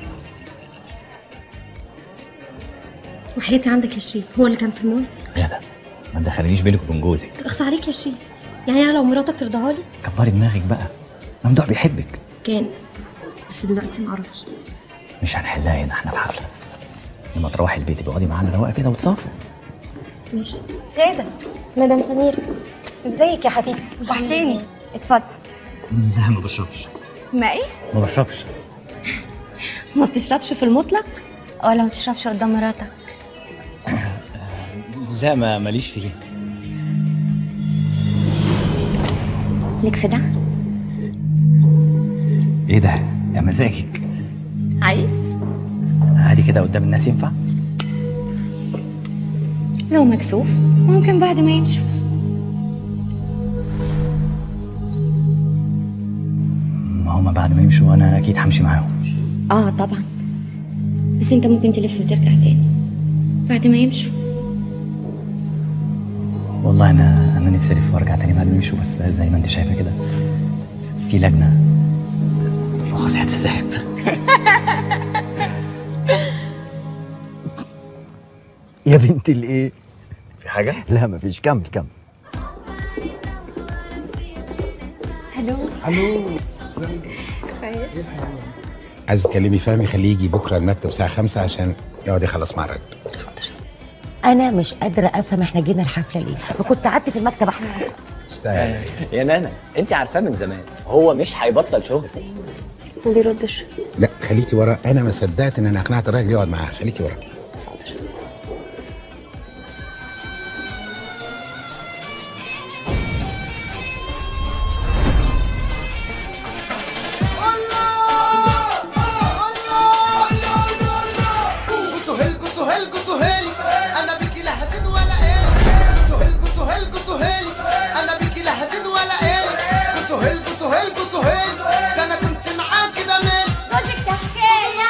[SPEAKER 14] وحياتي عندك يا شريف هو اللي كان في المول
[SPEAKER 1] ايه ده؟ ما تدخلنيش بينك وبين جوزك
[SPEAKER 14] اخصى عليك يا شريف يعني أنا لو مراتك ترضاها لي
[SPEAKER 1] كبري دماغك بقى ممدوح بيحبك
[SPEAKER 14] كان بس دلوقتي معرفش
[SPEAKER 1] مش هنحلها هنا احنا في حفله لما تروحي البيت يبقى اقعدي معانا رواقه كده وتصافوا
[SPEAKER 14] ماشي
[SPEAKER 6] غاده مدام سمير ازيك يا حبيبي وحشاني اتفضل
[SPEAKER 1] لا ما بشربش
[SPEAKER 6] ما ايه
[SPEAKER 1] ما بشربش
[SPEAKER 6] ما بتشربش في المطلق ولا ما بتشربش قدام مراتك
[SPEAKER 1] لا ما ماليش فيه
[SPEAKER 6] ليك في ده
[SPEAKER 1] ايه ده؟ يا مزاجك
[SPEAKER 6] عايز
[SPEAKER 1] عادي كده قدام الناس ينفع؟
[SPEAKER 6] لو مكسوف ممكن بعد ما يمشوا
[SPEAKER 1] ما هما بعد ما يمشوا انا اكيد همشي معاهم
[SPEAKER 6] اه طبعا بس انت ممكن تلف وترجع تاني بعد ما يمشوا
[SPEAKER 1] والله انا انا نفسي الف وارجع تاني بعد ما يمشوا بس زي ما انت شايفه كده في لجنه رخص هتتسحب
[SPEAKER 10] يا بنت الايه
[SPEAKER 1] في حاجه
[SPEAKER 10] لا مفيش كمل كمل
[SPEAKER 6] هلو
[SPEAKER 16] الو
[SPEAKER 6] كويس
[SPEAKER 7] عايز تكلمي فهمي خليه يجي بكره المكتب الساعه 5 عشان يقعد يخلص مع الراجل
[SPEAKER 14] انا مش قادره افهم احنا جينا الحفله ليه ما كنت قعدت في المكتب احسن
[SPEAKER 1] يا نانا انت عارفاه من زمان هو مش هيبطل شغل
[SPEAKER 6] ما بيردش
[SPEAKER 7] لا خليكي ورا انا ما صدقت ان انا اقنعت الراجل يقعد معاها خليكي ورا
[SPEAKER 2] سهيل سهيل سهيل انا بك لا حسد ولا ايه سهيل سهيل سهيل انا بك لا حسد ولا ايه سهيل سهيل سهيل ده انا كنت معاك ده من
[SPEAKER 6] جوزك ده حكايه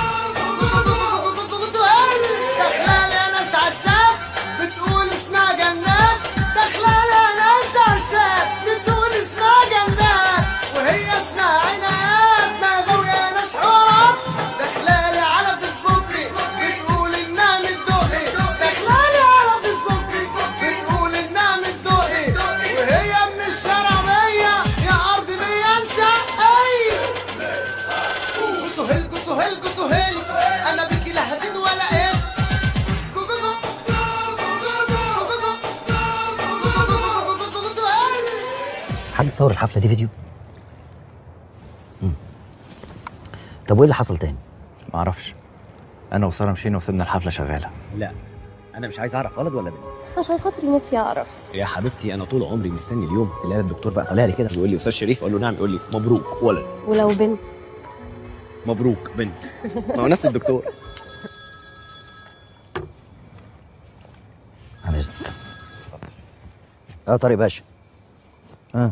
[SPEAKER 2] دخلالي انا عشاق بتقول اسمها جنات دخلالي انا عشاق بتقول اسمها جنات وهي اسمها عناد ما غاوية ناس حرام دخلالي على فيسبوكي بتقول انها متدوقي دخلالي على فيسبوكي بتقول انها متدوقي وهي من الشارع مية يا ارض مية انشقي سهيل سهيل سهيل انا بك لا حسد ولا ايه
[SPEAKER 10] حد صور الحفله دي فيديو مم. طب وايه اللي حصل تاني
[SPEAKER 1] معرفش انا وساره مشينا وسيبنا الحفله شغاله لا انا مش عايز اعرف ولد ولا بنت
[SPEAKER 15] عشان خاطري نفسي اعرف
[SPEAKER 1] يا حبيبتي انا طول عمري مستني اليوم اللي انا الدكتور بقى طالع لي كده بيقول لي استاذ شريف اقول له نعم يقول لي مبروك ولد
[SPEAKER 15] ولو بنت
[SPEAKER 1] مبروك بنت ما هو نفس الدكتور
[SPEAKER 10] على اذنك اه طارق باشا اه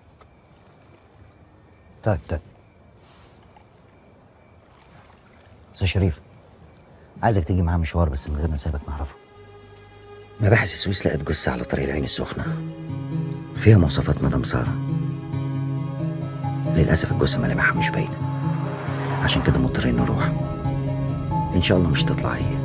[SPEAKER 10] تاك تاك استاذ شريف عايزك تيجي معاه مشوار بس من غير ما اسيبك نعرفه مباحث السويس لقت جثة على طريق العين السخنة فيها مواصفات مدام سارة للأسف الجثة ملامحها مش باينة عشان كده مضطرين نروح إن شاء الله مش تطلع هي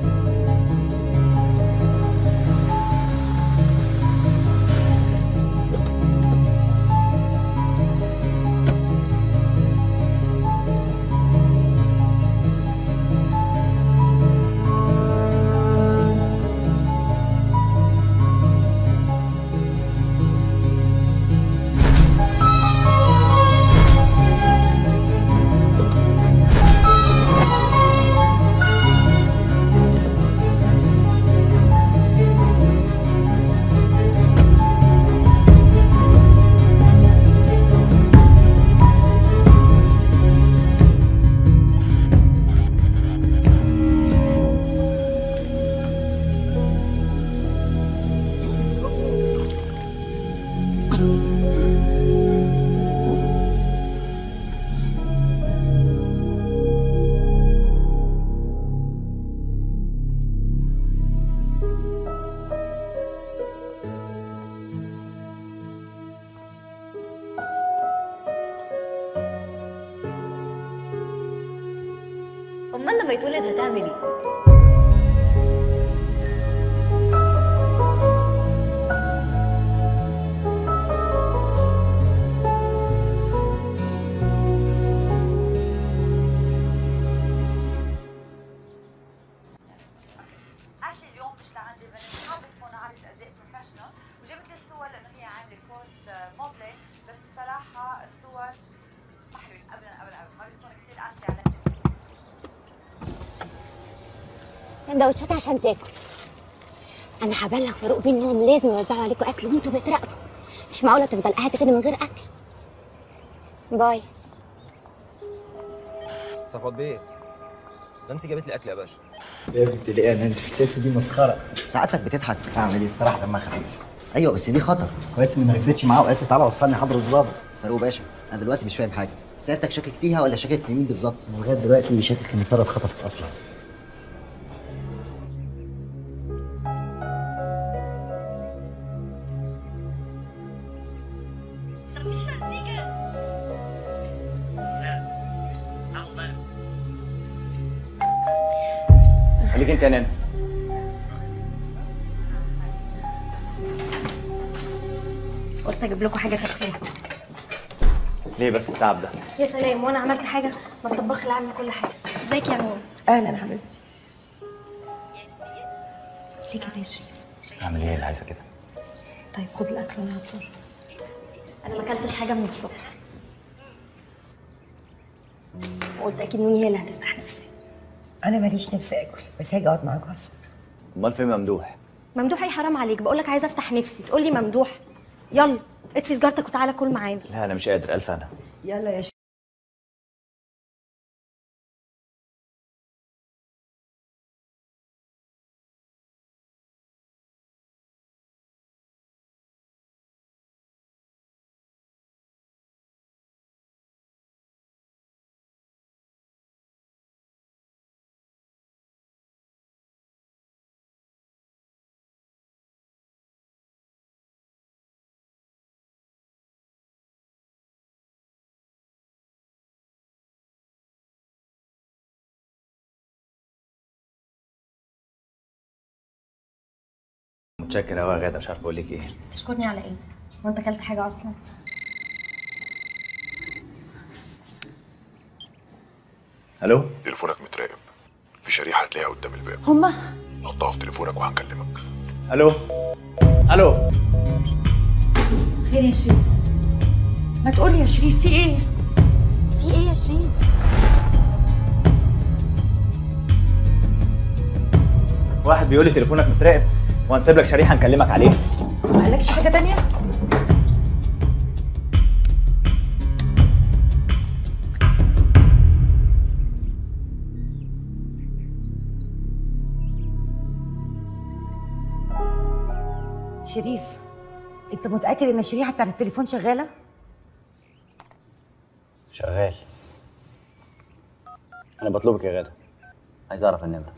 [SPEAKER 5] امال لما يتولد هتعمل ايه
[SPEAKER 17] عشان اليوم مش لعندي بنات ما بتكون عارف ازياء بروفيشنال وجبت لي الصور لانه هي عامله كورس موديلينج بس الصراحه الصور ما حلوين ابدا ابدا ابدا ما بتكون كثير قاسيه على
[SPEAKER 6] سندوتشات عشان تاكل انا هبلغ فاروق بيه انهم لازم يوزعوا عليكم اكل وانتوا بتراقبوا مش معقوله تفضل قاعد كده من غير اكل باي
[SPEAKER 18] صفوت بيه نانسي جابت لي اكل يا باشا
[SPEAKER 10] يا بنت ايه يا نانسي السيف دي مسخره ساعتك بتضحك اعمل ايه بصراحه دمها خفيف ايوه بس دي خطر كويس اني ما ركبتش معاه وقالت لي تعالى وصلني حضره الظابط فاروق باشا انا دلوقتي مش فاهم حاجه سيادتك شاكك فيها ولا شاكك في مين بالظبط انا لغايه دلوقتي شاكك ان ساره اتخطفت اصلا
[SPEAKER 1] خليك انت يا نانا
[SPEAKER 15] قلت اجيب لكم حاجه تاكلوها
[SPEAKER 1] ليه بس التعب ده
[SPEAKER 15] يا سلام وانا عملت حاجه ما الطباخ اللي عامل كل حاجه ازيك يا نور
[SPEAKER 14] اهلا حبيبتي
[SPEAKER 15] ليه كده يا شريف
[SPEAKER 1] اعمل ايه اللي عايزه كده
[SPEAKER 15] طيب خد الاكل وانا هتصرف انا ما اكلتش حاجه من الصبح وقلت اكيد نوني هي اللي هتفتح نفسي
[SPEAKER 14] انا ماليش نفسي اكل بس هاجي اقعد معاك على الصبح
[SPEAKER 1] امال فين ممدوح
[SPEAKER 15] ممدوح اي حرام عليك بقول لك عايزه افتح نفسي تقول لي ممدوح يلا اطفي سجارتك وتعالى كل معانا
[SPEAKER 1] لا انا مش قادر الف انا
[SPEAKER 14] يلا يا
[SPEAKER 1] متشكر قوي يا غاده مش عارف اقول لك ايه
[SPEAKER 15] تشكرني على ايه وانت اكلت حاجه اصلا
[SPEAKER 1] الو
[SPEAKER 19] تليفونك متراقب في شريحه هتلاقيها قدام الباب
[SPEAKER 15] هما
[SPEAKER 19] حطها في تليفونك وهنكلمك
[SPEAKER 1] الو الو
[SPEAKER 14] خير يا شريف ما تقولي يا شريف في ايه
[SPEAKER 15] في ايه يا شريف
[SPEAKER 1] واحد بيقول لي تليفونك متراقب وهنسيب لك شريحه نكلمك عليه
[SPEAKER 14] ما قالكش حاجه تانية شريف انت متاكد ان الشريحه بتاعت التليفون شغاله
[SPEAKER 1] شغال انا بطلبك يا غاده عايز اعرف النمره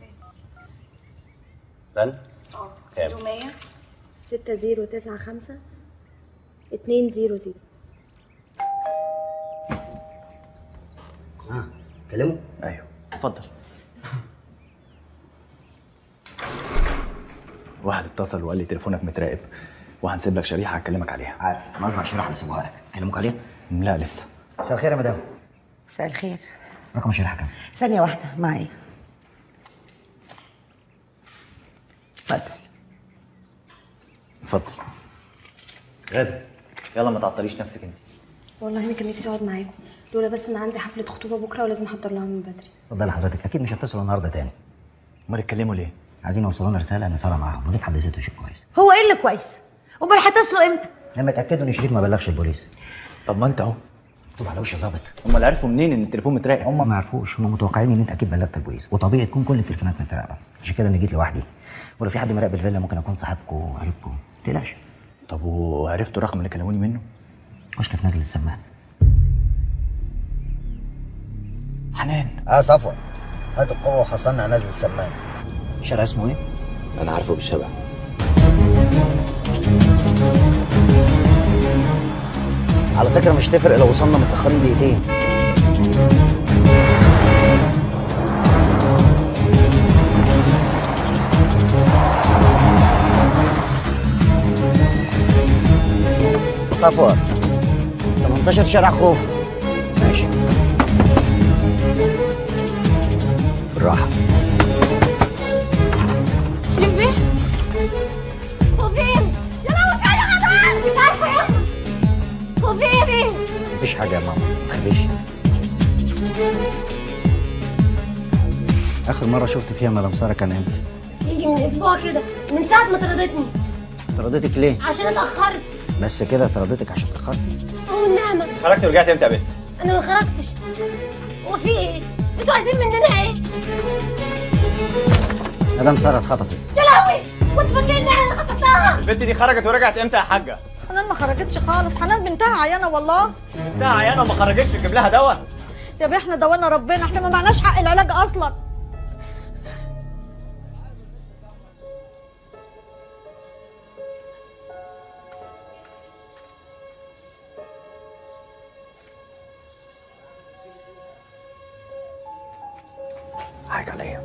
[SPEAKER 1] رن كام
[SPEAKER 15] 100 6095 200
[SPEAKER 10] اه كلمه
[SPEAKER 1] ايوه اتفضل واحد اتصل وقال لي تليفونك متراقب وهنسيب لك شريحه هكلمك عليها
[SPEAKER 10] عارف انا قصدي شريحه اللي سيبوها لك كلموك عليها
[SPEAKER 1] لا لسه
[SPEAKER 10] مساء الخير يا مدام
[SPEAKER 14] مساء الخير
[SPEAKER 10] رقم الشريحه كام
[SPEAKER 14] ثانيه واحده معايا اتفضل
[SPEAKER 1] اتفضل غاده يلا ما تعطليش نفسك انت
[SPEAKER 15] والله انا كان نفسي اقعد معاكم لولا بس ان عندي حفله خطوبه بكره ولازم احضر لها من بدري
[SPEAKER 10] اتفضل حضرتك اكيد مش هتصلوا النهارده تاني
[SPEAKER 1] امال اتكلموا ليه
[SPEAKER 10] عايزين يوصلوا لنا رساله ان ساره معاهم ودي في حد ذاته شيء كويس
[SPEAKER 14] هو ايه اللي كويس امال هتصلوا امتى
[SPEAKER 10] لما اتاكدوا ان شريف ما بلغش البوليس
[SPEAKER 1] طب ما انت اهو
[SPEAKER 10] طب على وش ظابط
[SPEAKER 1] امال عرفوا منين ان التليفون متراقب
[SPEAKER 10] هم ما عرفوش هم متوقعين ان انت اكيد بلغت البوليس وطبيعي تكون كل التليفونات متراقبه عشان كده انا جيت لوحدي ولو في حد مراقب الفيلا ممكن اكون صاحبكم وقريبكم ما تقلقش
[SPEAKER 1] طب وعرفتوا الرقم اللي كلموني منه
[SPEAKER 10] كشك في نزله السمان
[SPEAKER 1] حنان
[SPEAKER 10] اه صفوة هات القوة وحصلنا على نزلة السمان شارع اسمه ايه؟
[SPEAKER 18] انا عارفه بالشبع
[SPEAKER 10] على فكرة مش تفرق لو وصلنا متأخرين دقيقتين صفوة 18 شارع خوف ماشي بالراحة
[SPEAKER 6] شريف بيه هو في ايه؟ يا لهوي في اي خطر مش عارفه يا هو في ايه يا بيه؟
[SPEAKER 10] مفيش حاجة يا ماما ما تخافيش آخر مرة شفت فيها مدام سارة كان امتى؟
[SPEAKER 6] يجي من اسبوع كده من ساعه ما طردتني
[SPEAKER 10] طردتك ليه؟
[SPEAKER 6] عشان اتاخرت
[SPEAKER 10] بس كده طردتك عشان اتأخرتي؟
[SPEAKER 6] والنعمه
[SPEAKER 1] خرجت ورجعت امتى يا بنت
[SPEAKER 6] انا ما خرجتش هو في ايه؟ انتوا عايزين مننا ايه؟
[SPEAKER 10] مدام سارة اتخطفت
[SPEAKER 6] يا لهوي وانت فاكرني انا اللي خطفتها
[SPEAKER 1] البنت دي خرجت ورجعت امتى يا حاجه
[SPEAKER 20] حنان ما خرجتش خالص حنان بنتها عيانه والله
[SPEAKER 1] ده عيانه وما خرجتش جيب لها دواء
[SPEAKER 20] يا بيه احنا دوانا ربنا احنا ما معناش حق العلاج اصلا
[SPEAKER 1] حاجه عليا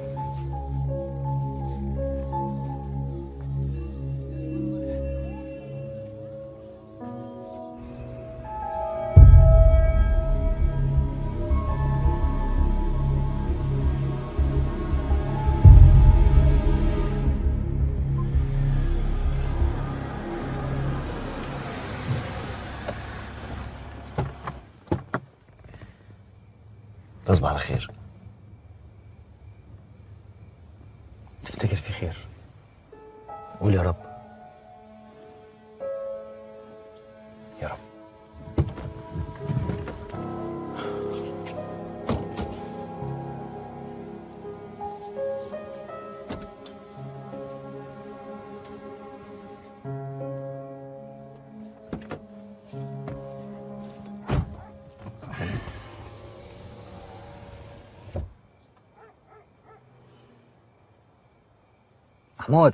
[SPEAKER 1] تصبح على خير تفتكر في خير قول يا رب يا رب
[SPEAKER 10] محمود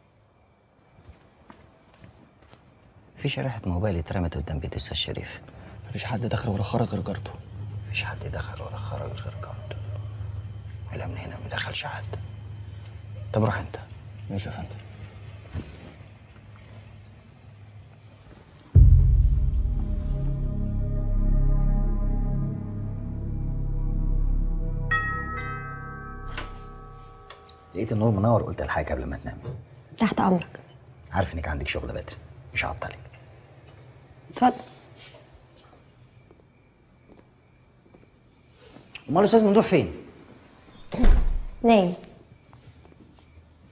[SPEAKER 10] في شريحة موبايل اترمت قدام بيت أستاذ شريف
[SPEAKER 11] مفيش حد دخل ولا خرج غير جارته
[SPEAKER 10] مفيش حد دخل ولا خرج غير جارته إلا من هنا ما دخلش حد طب روح أنت
[SPEAKER 11] ماشي يا فندم
[SPEAKER 10] لقيت النور منور قلت الحاجة قبل ما تنامي
[SPEAKER 6] تحت امرك
[SPEAKER 10] عارف إنك عندك شغل بدري مش هعطلك
[SPEAKER 6] اتفضل
[SPEAKER 10] أمال الأستاذ ممدوح فين؟
[SPEAKER 6] نايم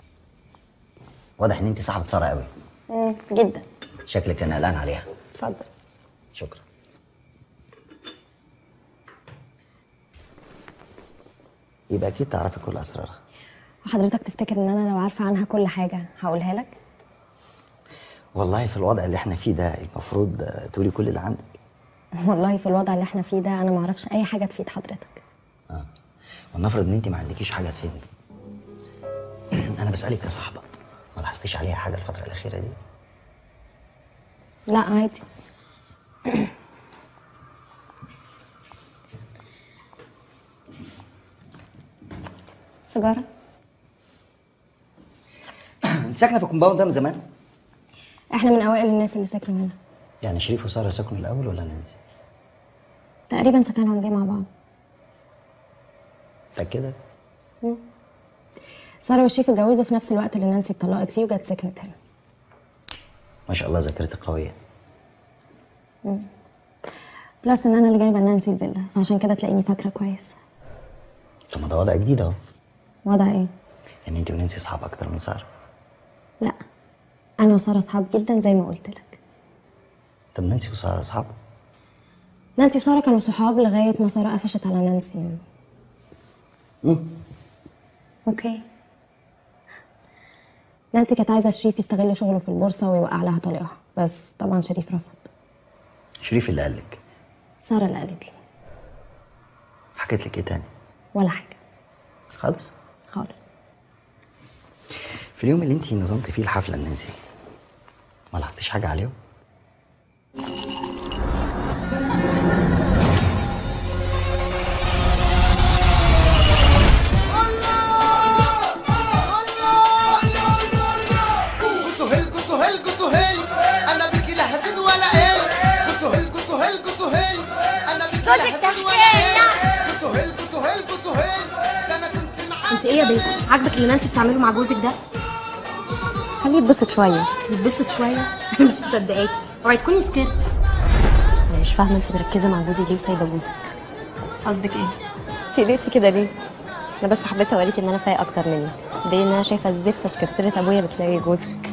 [SPEAKER 10] واضح ان انت صاحبه ساره قوي
[SPEAKER 6] مم. جدا
[SPEAKER 10] شكلك كان قلقان عليها
[SPEAKER 6] اتفضل
[SPEAKER 10] شكرا يبقى اكيد تعرفي كل اسرارها
[SPEAKER 6] وحضرتك تفتكر ان انا لو عارفه عنها كل حاجه هقولها لك
[SPEAKER 10] والله في الوضع اللي احنا فيه ده المفروض آه، تقولي كل اللي عندك
[SPEAKER 6] والله في الوضع اللي احنا فيه ده انا ما اعرفش اي حاجه تفيد حضرتك
[SPEAKER 10] ولنفرض ان انت ما عندكيش حاجه تفيدني انا بسالك يا صاحبه ما لاحظتيش عليها حاجه الفتره الاخيره دي
[SPEAKER 6] لا عادي سيجاره
[SPEAKER 10] انت ساكنه في الكومباوند ده من زمان
[SPEAKER 6] احنا من اوائل الناس اللي ساكنوا هنا
[SPEAKER 10] يعني شريف وساره سكنوا الاول ولا نانسي
[SPEAKER 6] تقريبا سكنهم جه مع بعض
[SPEAKER 10] متاكده
[SPEAKER 6] مم. ساره وشريف اتجوزوا في نفس الوقت اللي نانسي اتطلقت فيه وجت سكنت هنا
[SPEAKER 10] ما شاء الله ذاكرتك قويه
[SPEAKER 6] مم. بلس ان انا اللي جايبه نانسي الفيلا فعشان كده تلاقيني فاكره كويس
[SPEAKER 10] طب ما ده وضع جديد اهو
[SPEAKER 6] وضع ايه
[SPEAKER 10] ان انت ونانسي اصحاب اكتر من ساره
[SPEAKER 6] لا انا وساره اصحاب جدا زي ما قلت لك
[SPEAKER 10] طب نانسي وساره اصحاب
[SPEAKER 6] نانسي وساره كانوا صحاب لغايه ما ساره قفشت على نانسي
[SPEAKER 10] مم.
[SPEAKER 6] اوكي نانسي كانت عايزه شريف يستغل شغله في البورصه ويوقع لها طليقها بس طبعا شريف رفض
[SPEAKER 10] شريف اللي قال لك
[SPEAKER 6] ساره اللي قالت لي
[SPEAKER 10] حكيت لك ايه تاني
[SPEAKER 6] ولا حاجه
[SPEAKER 10] خالص
[SPEAKER 6] خالص
[SPEAKER 10] في اليوم اللي انت نظمت فيه الحفله لنانسي ما لاحظتيش حاجه عليهم
[SPEAKER 2] جوزهل جوزهل جوزهل انا بيكي لا هزيد ولا قل جوزهل جوزهل جوزهل انا بيكي لا هزيد ولا قل جوزهل جوزهل جوزهل ده انا كنت معاك
[SPEAKER 15] انت ايه يا بنتي عاجبك اللي نانسي بتعمله مع جوزك ده
[SPEAKER 6] خليه يتبسط شويه
[SPEAKER 15] يتبسط شويه انا مش مصدقاكي اوعي تكوني سكرت
[SPEAKER 6] انا مش فاهمه انت مركزه مع جوزي ليه وسايبه جوزك
[SPEAKER 15] قصدك ايه
[SPEAKER 5] في ليتي كده ليه؟ انا بس حبيت اوريك ان انا فايق اكتر منك دي ان انا شايفه الزفته سكرتيره ابويا بتلاقي جوزك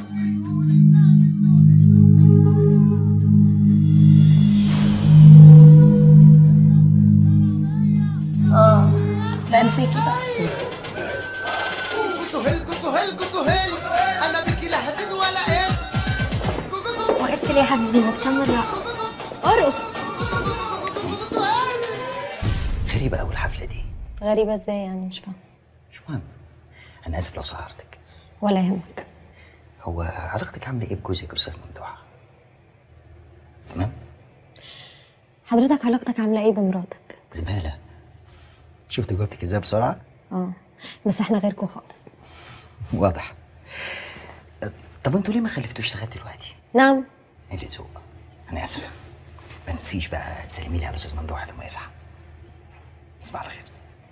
[SPEAKER 15] اه لا امسكي بقى
[SPEAKER 2] جوزهل جوزهل جوزهل انا بيكي لا هزيد ولا قل
[SPEAKER 15] وقفت ليه يا حبيبي ما تكمل رقص ارقص
[SPEAKER 10] غريبه قوي الحفله دي
[SPEAKER 6] غريبه ازاي يعني مش فاهمه
[SPEAKER 10] مش مهم انا اسف لو سهرتك
[SPEAKER 6] ولا يهمك
[SPEAKER 10] هو علاقتك عامله ايه بجوزك استاذ ممدوح تمام
[SPEAKER 6] حضرتك علاقتك عامله ايه بمراتك
[SPEAKER 10] زماله شفت جاوبتك ازاي بسرعه
[SPEAKER 6] اه بس احنا غيركم خالص
[SPEAKER 10] واضح طب انتوا ليه ما خلفتوش لغايه دلوقتي
[SPEAKER 6] نعم
[SPEAKER 10] اللي ذوق انا اسف ما تنسيش بقى تسلمي لي على الاستاذ ممدوح لما يصحى تصبح على خير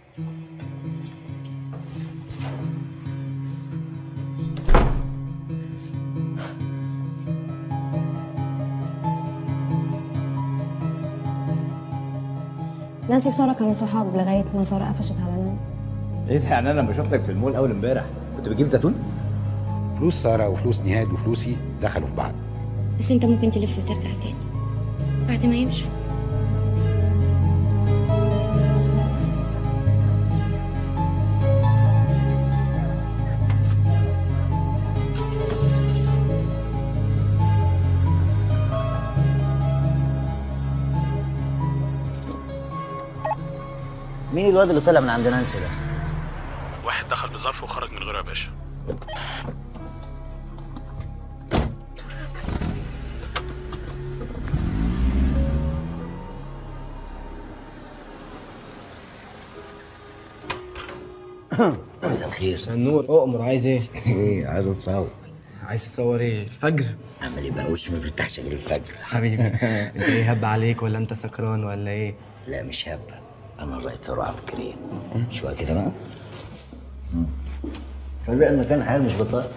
[SPEAKER 6] نانسي وساره كانوا صحاب لغايه ما ساره قفشت على نانسي
[SPEAKER 1] ايه ده يعني انا لما شفتك في المول اول امبارح كنت بتجيب زيتون؟
[SPEAKER 7] فلوس ساره وفلوس نهاد وفلوسي دخلوا في بعض
[SPEAKER 15] بس انت ممكن تلف وترجع تاني بعد ما يمشوا
[SPEAKER 10] مين الواد اللي طلع من عند نانسي ده
[SPEAKER 19] واحد دخل بظرف وخرج من غيره يا باشا
[SPEAKER 10] مساء الخير
[SPEAKER 11] مساء النور اؤمر عايز ايه؟
[SPEAKER 10] ايه عايز اتصور
[SPEAKER 11] عايز تصور ايه؟ الفجر؟
[SPEAKER 10] اعمل ايه بقى وشي ما بيرتاحش غير الفجر
[SPEAKER 11] حبيبي انت ايه هب عليك ولا انت سكران ولا ايه؟
[SPEAKER 10] لا مش هبه انا رأيت روعه عبقريه شويه كده بقى خلي المكان حال مش بطال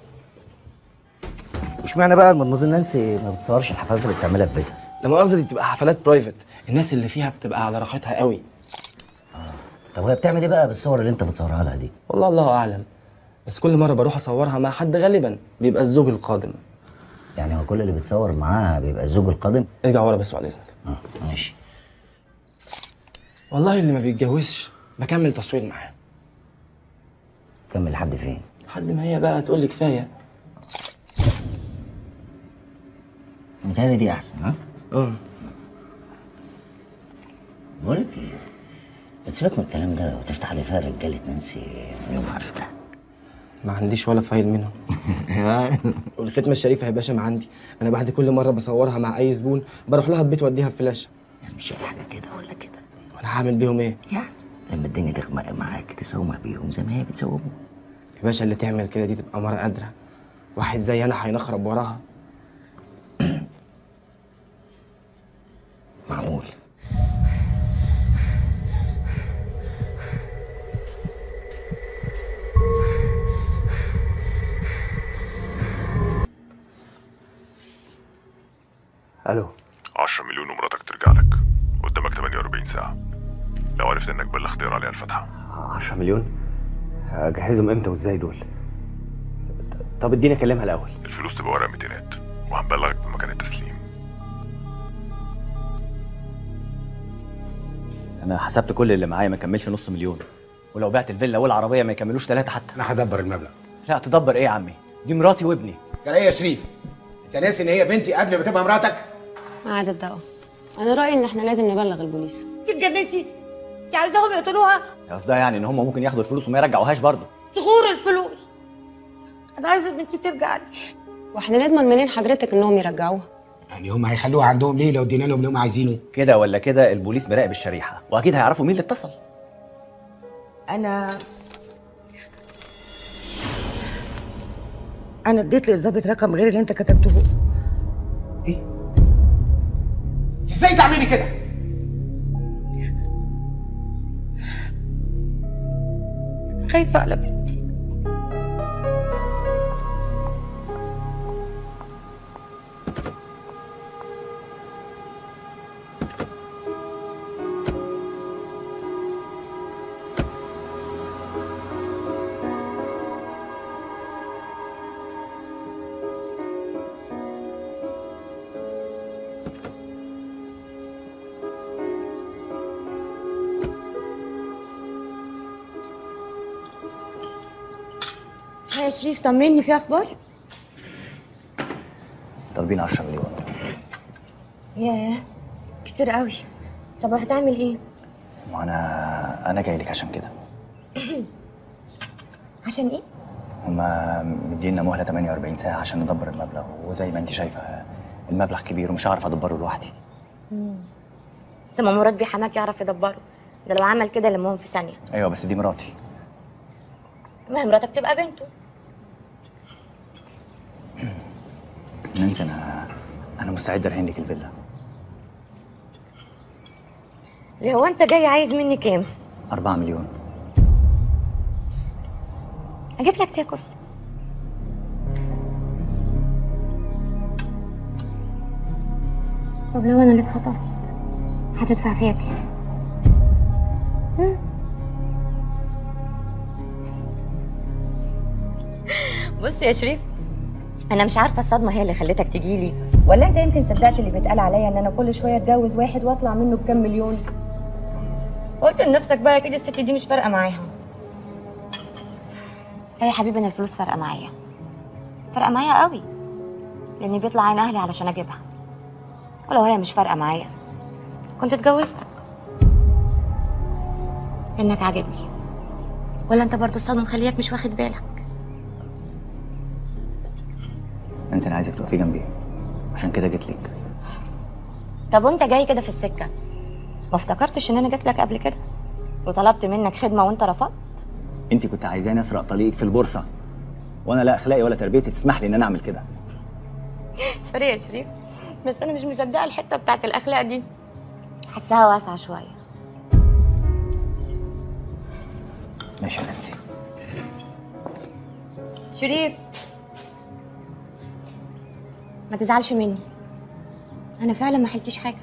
[SPEAKER 10] وش معنى بقى المدموزيل نانسي ما بتصورش الحفلات اللي بتعملها في بيتها
[SPEAKER 11] لا مؤاخذة دي بتبقى حفلات برايفت الناس اللي فيها بتبقى على راحتها قوي
[SPEAKER 10] طب وهي بتعمل ايه بقى بالصور اللي انت بتصورها لها دي
[SPEAKER 11] والله الله اعلم
[SPEAKER 3] بس كل مره بروح اصورها مع حد غالبا بيبقى الزوج القادم
[SPEAKER 10] يعني هو كل اللي بتصور معاها بيبقى الزوج القادم
[SPEAKER 3] ارجع ورا بس بعد اذنك
[SPEAKER 10] اه ماشي
[SPEAKER 3] والله اللي ما بيتجوزش بكمل تصوير معاه
[SPEAKER 10] كمل لحد فين
[SPEAKER 3] لحد ما هي بقى تقول لي كفايه
[SPEAKER 10] متهيألي دي احسن ها
[SPEAKER 3] اه
[SPEAKER 10] بقول لك ايه بتسيبك من الكلام ده وتفتح لي فيها رجاله نانسي من يوم ما عرفتها
[SPEAKER 3] ما عنديش ولا فايل منهم والختمه الشريفه يا باشا ما عندي انا بعد كل مره بصورها مع اي زبون بروح لها البيت واديها بفلاشه
[SPEAKER 10] يعني مش حاجه كده ولا كده
[SPEAKER 3] وانا هعمل بيهم ايه
[SPEAKER 10] يعني لما الدنيا تغمق معاك تسومها بيهم زي ما هي بتسومهم
[SPEAKER 3] يا باشا اللي تعمل كده دي تبقى مرة قادرة واحد زي أنا هينخرب وراها
[SPEAKER 10] معقول
[SPEAKER 1] الو
[SPEAKER 19] 10 مليون ومراتك ترجع لك قدامك 48 ساعة لو عرفت انك بلغ اختيار عليها الفتحة
[SPEAKER 1] 10 مليون اجهزهم امتى وازاي دول طب اديني اكلمها الاول
[SPEAKER 19] الفلوس تبقى ورقة ميتينات وهنبلغك بمكان التسليم
[SPEAKER 1] انا حسبت كل اللي معايا ما يكملش نص مليون ولو بعت الفيلا والعربيه ما يكملوش ثلاثه حتى
[SPEAKER 7] انا هدبر المبلغ
[SPEAKER 1] لا تدبر ايه يا عمي دي مراتي وابني
[SPEAKER 7] ده ايه يا شريف انت ناسي ان هي بنتي قبل ما تبقى مراتك
[SPEAKER 13] عادة دواء انا رايي ان احنا لازم نبلغ البوليس
[SPEAKER 15] انت اتجننتي انت عايزاهم يقتلوها
[SPEAKER 1] قصدها يعني ان هم ممكن ياخدوا الفلوس وما يرجعوهاش برضه
[SPEAKER 15] تغور الفلوس انا عايزه بنتي ترجع لي
[SPEAKER 13] واحنا نضمن منين حضرتك انهم يرجعوها
[SPEAKER 7] يعني هم هيخلوها عندهم ليه لو ادينا لهم اللي هم عايزينه
[SPEAKER 1] كده ولا كده البوليس مراقب الشريحه واكيد هيعرفوا مين اللي اتصل
[SPEAKER 14] انا انا اديت للظابط رقم غير اللي انت كتبته
[SPEAKER 7] انت ازاي تعملي كده
[SPEAKER 15] خايفه على بنتي يا شريف طمني في اخبار
[SPEAKER 1] طالبين 10 مليون
[SPEAKER 15] ياه كتير قوي طب هتعمل ايه
[SPEAKER 1] وانا انا جاي لك عشان كده
[SPEAKER 15] عشان ايه
[SPEAKER 1] هما مدينا مهله 48 ساعه عشان ندبر المبلغ وزي ما انت شايفه المبلغ كبير ومش هعرف ادبره لوحدي
[SPEAKER 5] طب ما مراد بيه حماك يعرف يدبره ده لو عمل كده لمهم في ثانيه
[SPEAKER 1] ايوه بس دي مراتي
[SPEAKER 5] ما هي مراتك تبقى بنته
[SPEAKER 1] نانسي انا انا مستعد ارهن لك الفيلا
[SPEAKER 5] اللي هو انت جاي عايز مني كام
[SPEAKER 1] 4 مليون
[SPEAKER 5] اجيب لك تاكل طب لو انا اللي اتخطفت هتدفع فيها كام هم؟ بص يا شريف انا مش عارفه الصدمه هي اللي خلتك تجيلي ولا انت يمكن صدقت اللي بيتقال عليا ان انا كل شويه اتجوز واحد واطلع منه بكام مليون قلت لنفسك بقى كده الست دي مش فارقه معاها لا يا حبيبي انا الفلوس فارقه معايا فارقه معايا قوي لاني بيطلع عين اهلي علشان اجيبها ولو هي مش فارقه معايا كنت اتجوزتك انك عاجبني ولا انت برضو الصدمه مخلياك مش واخد بالك
[SPEAKER 1] نانسي انا عايزك تقفي جنبي عشان كده جيت لك
[SPEAKER 5] طب وانت جاي كده في السكه ما افتكرتش ان انا جيت لك قبل كده وطلبت منك خدمه وانت رفضت
[SPEAKER 1] انت كنت عايزاني اسرق طليقك في البورصه وانا لا اخلاقي ولا تربيتي تسمح لي ان انا اعمل كده
[SPEAKER 5] سوري يا شريف بس انا مش مصدقه الحته بتاعت الاخلاق دي حاساها واسعه شويه
[SPEAKER 1] ماشي يا نانسي
[SPEAKER 5] شريف ما تزعلش مني انا فعلا ما حلتش حاجه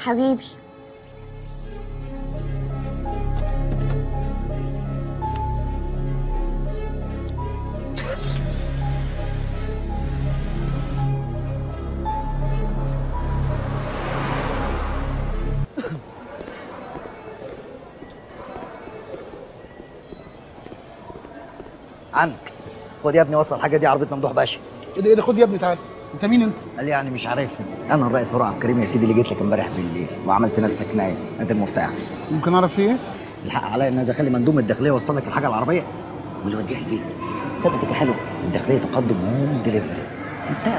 [SPEAKER 6] حبيبي
[SPEAKER 10] عنك خد يا ابني وصل الحاجه دي عربيه ممدوح باشا
[SPEAKER 16] ايه ده ايه ده خد يا ابني تعالى انت مين انت؟
[SPEAKER 10] قال لي يعني مش عارفني انا الرائد فروع عبد الكريم يا سيدي اللي جيت لك امبارح بالليل وعملت نفسك نايم ادي المفتاح
[SPEAKER 16] ممكن اعرف فيه ايه؟
[SPEAKER 10] الحق عليا ان انا اخلي مندوب الداخليه يوصل لك الحاجه العربيه واللي يوديها البيت صدق فكره حلوه الداخليه تقدم هوم ديليفري مفتاح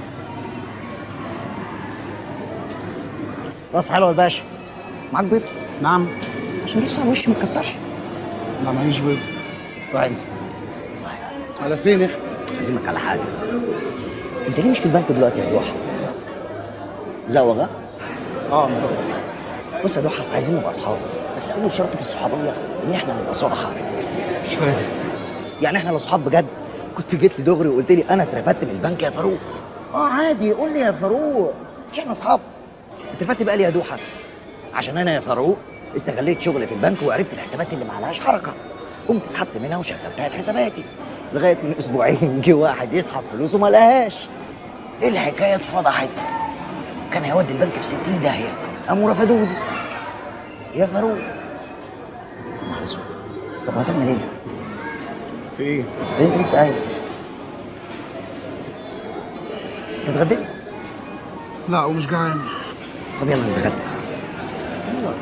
[SPEAKER 10] راس حلوه يا باشا معاك بيض
[SPEAKER 16] نعم
[SPEAKER 10] عشان لسه على وشي ما تكسرش
[SPEAKER 16] لا معيش بيض
[SPEAKER 10] روح انت
[SPEAKER 16] على فين احنا؟
[SPEAKER 10] اعزمك على حاجه انت ليه مش في البنك دلوقتي يا دوحه زوغ ها؟
[SPEAKER 16] اه
[SPEAKER 10] بص يا دوحه عايزين نبقى اصحاب بس اول شرط في الصحوبيه ان احنا نبقى صراحه
[SPEAKER 16] مش فاهم
[SPEAKER 10] يعني احنا لو صحاب بجد كنت جيت لي دغري وقلت لي انا اترفدت من البنك يا فاروق اه عادي قول لي يا فاروق مش احنا اصحاب اترفدت بقى لي يا دوحه عشان انا يا فاروق استغليت شغلي في البنك وعرفت الحسابات اللي ما عليهاش حركه قمت سحبت منها وشغلتها لحساباتي لغايه من اسبوعين جه واحد يسحب فلوسه ما لقاهاش الحكايه اتفضحت كان هيودي البنك في 60 داهيه قاموا رفضوني يا فاروق نهار اسود طب هتعمل ايه؟
[SPEAKER 16] في ايه؟
[SPEAKER 10] انت لسه قايل انت اتغديت؟
[SPEAKER 16] لا ومش جعان
[SPEAKER 10] طب يلا نتغدى يلا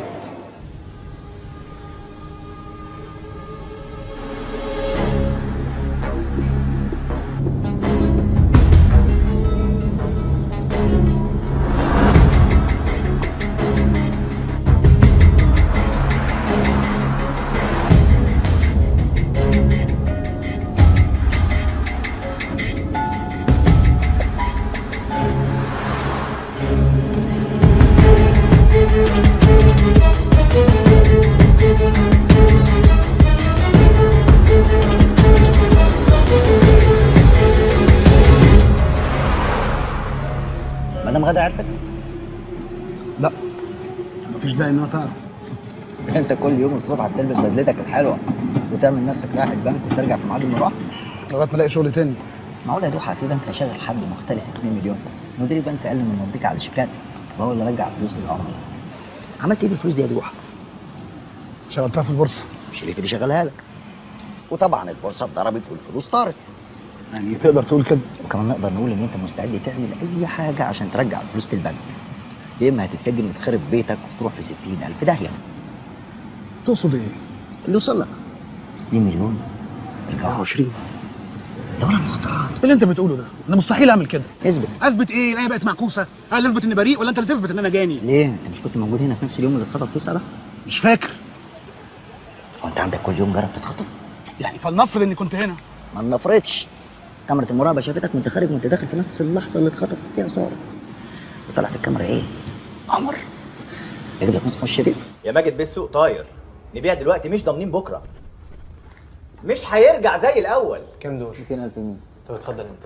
[SPEAKER 10] مدام غدا عرفت؟
[SPEAKER 16] لا مفيش داعي انها تعرف
[SPEAKER 10] انت كل يوم الصبح بتلبس بدلتك الحلوه وتعمل نفسك رايح البنك وترجع في ميعاد المروح
[SPEAKER 16] لغايه ما الاقي شغل تاني
[SPEAKER 10] معقول يا دوحه في بنك هيشغل حد مختلس 2 مليون مدير البنك قال من مضيك على شيكات وهو اللي رجع الفلوس للعملاء عملت ايه بالفلوس دي يا دوحه؟
[SPEAKER 16] شغلتها في البورصه
[SPEAKER 10] شريف اللي شغلها لك وطبعا البورصه اتضربت والفلوس طارت
[SPEAKER 16] يعني تقدر تقول كده
[SPEAKER 10] وكمان نقدر نقول ان انت مستعد تعمل اي حاجه عشان ترجع الفلوس للبنك يا اما هتتسجن وتخرب بيتك وتروح في 60000 داهيه
[SPEAKER 16] تقصد ايه؟
[SPEAKER 10] اللي وصل لك 2 مليون رجعوا 20 دورة المخدرات
[SPEAKER 16] ايه اللي انت بتقوله ده؟ انا مستحيل اعمل كده
[SPEAKER 10] اثبت
[SPEAKER 16] اثبت ايه؟ الايه بقت معكوسه؟ هل اثبت اني بريء ولا انت اللي تثبت ان انا جاني؟
[SPEAKER 10] ليه؟ انت مش كنت موجود هنا في نفس اليوم اللي اتخطف فيه ساره؟
[SPEAKER 16] مش فاكر
[SPEAKER 10] هو انت عندك كل يوم جرب تتخطف؟
[SPEAKER 16] يعني فلنفرض اني كنت هنا
[SPEAKER 10] ما نفرضش كاميرا المراقبه شافتك وانت خارج وانت داخل في نفس اللحظه اللي اتخطفت فيها ساره وطلع في الكاميرا ايه؟ عمر يجيب لك نسخه من الشريط
[SPEAKER 1] يا ماجد بيه السوق طاير نبيع دلوقتي مش ضامنين بكره مش هيرجع زي الاول
[SPEAKER 11] كام دول؟
[SPEAKER 10] 200000 جنيه
[SPEAKER 11] طب اتفضل انت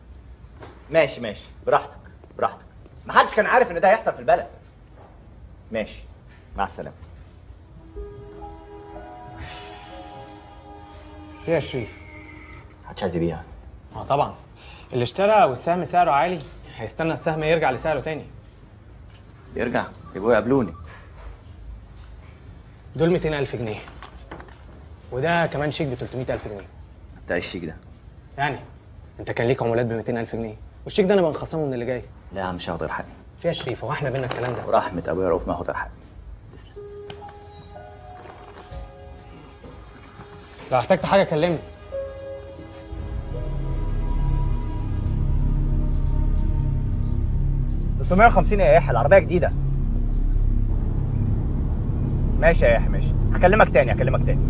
[SPEAKER 1] ماشي ماشي براحتك براحتك محدش كان عارف ان ده هيحصل في البلد ماشي مع السلامه
[SPEAKER 11] ايه يا شريف؟
[SPEAKER 1] محدش عايز يبيع
[SPEAKER 11] اه طبعا اللي اشترى والسهم سعره عالي هيستنى السهم يرجع لسعره تاني
[SPEAKER 1] يرجع يبقوا يقابلوني
[SPEAKER 11] دول 200000 جنيه وده كمان شيك ب 300000 جنيه
[SPEAKER 1] بتاع الشيك ده
[SPEAKER 11] يعني انت كان ليك عمولات ب 200000 جنيه والشيك ده انا بنخصمه من اللي جاي
[SPEAKER 1] لا يا عم مش هاخد غير حقي
[SPEAKER 11] فيها شريف هو احنا بينا الكلام ده
[SPEAKER 1] ورحمه ابويا رؤوف ما هاخد غير حقي
[SPEAKER 11] لو احتجت حاجه كلمني
[SPEAKER 1] ب 350 يا يحيى العربيه جديده ماشي يا يحيى ماشي هكلمك تاني هكلمك تاني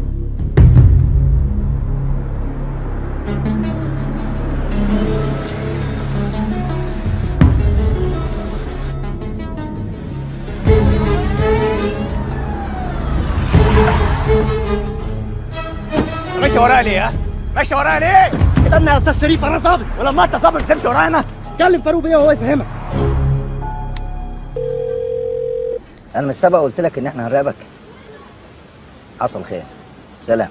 [SPEAKER 1] ماشي ورايا ليه ها؟ ماشي ورايا ليه؟
[SPEAKER 2] استنى يا استاذ شريف انا ظابط
[SPEAKER 1] ولما انت ظابط تمشي ورايا انا
[SPEAKER 2] كلم فاروق بيه وهو يفهمك
[SPEAKER 10] انا مش سبق قلت لك ان احنا هنراقبك حصل خير سلام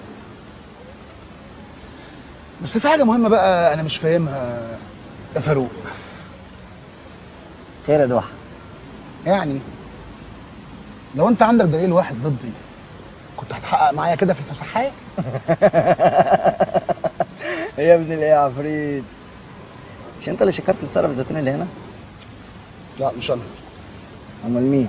[SPEAKER 16] بس في حاجه مهمه بقى انا مش فاهمها يا فاروق
[SPEAKER 10] خير يا دوحه
[SPEAKER 16] يعني لو انت عندك دليل واحد ضدي كنت هتحقق معايا كده في الفسحات
[SPEAKER 10] يا ابن الايه يا عفريت مش انت اللي شكرت لساره بالزيتون اللي هنا
[SPEAKER 16] لا مش انا
[SPEAKER 10] امال مين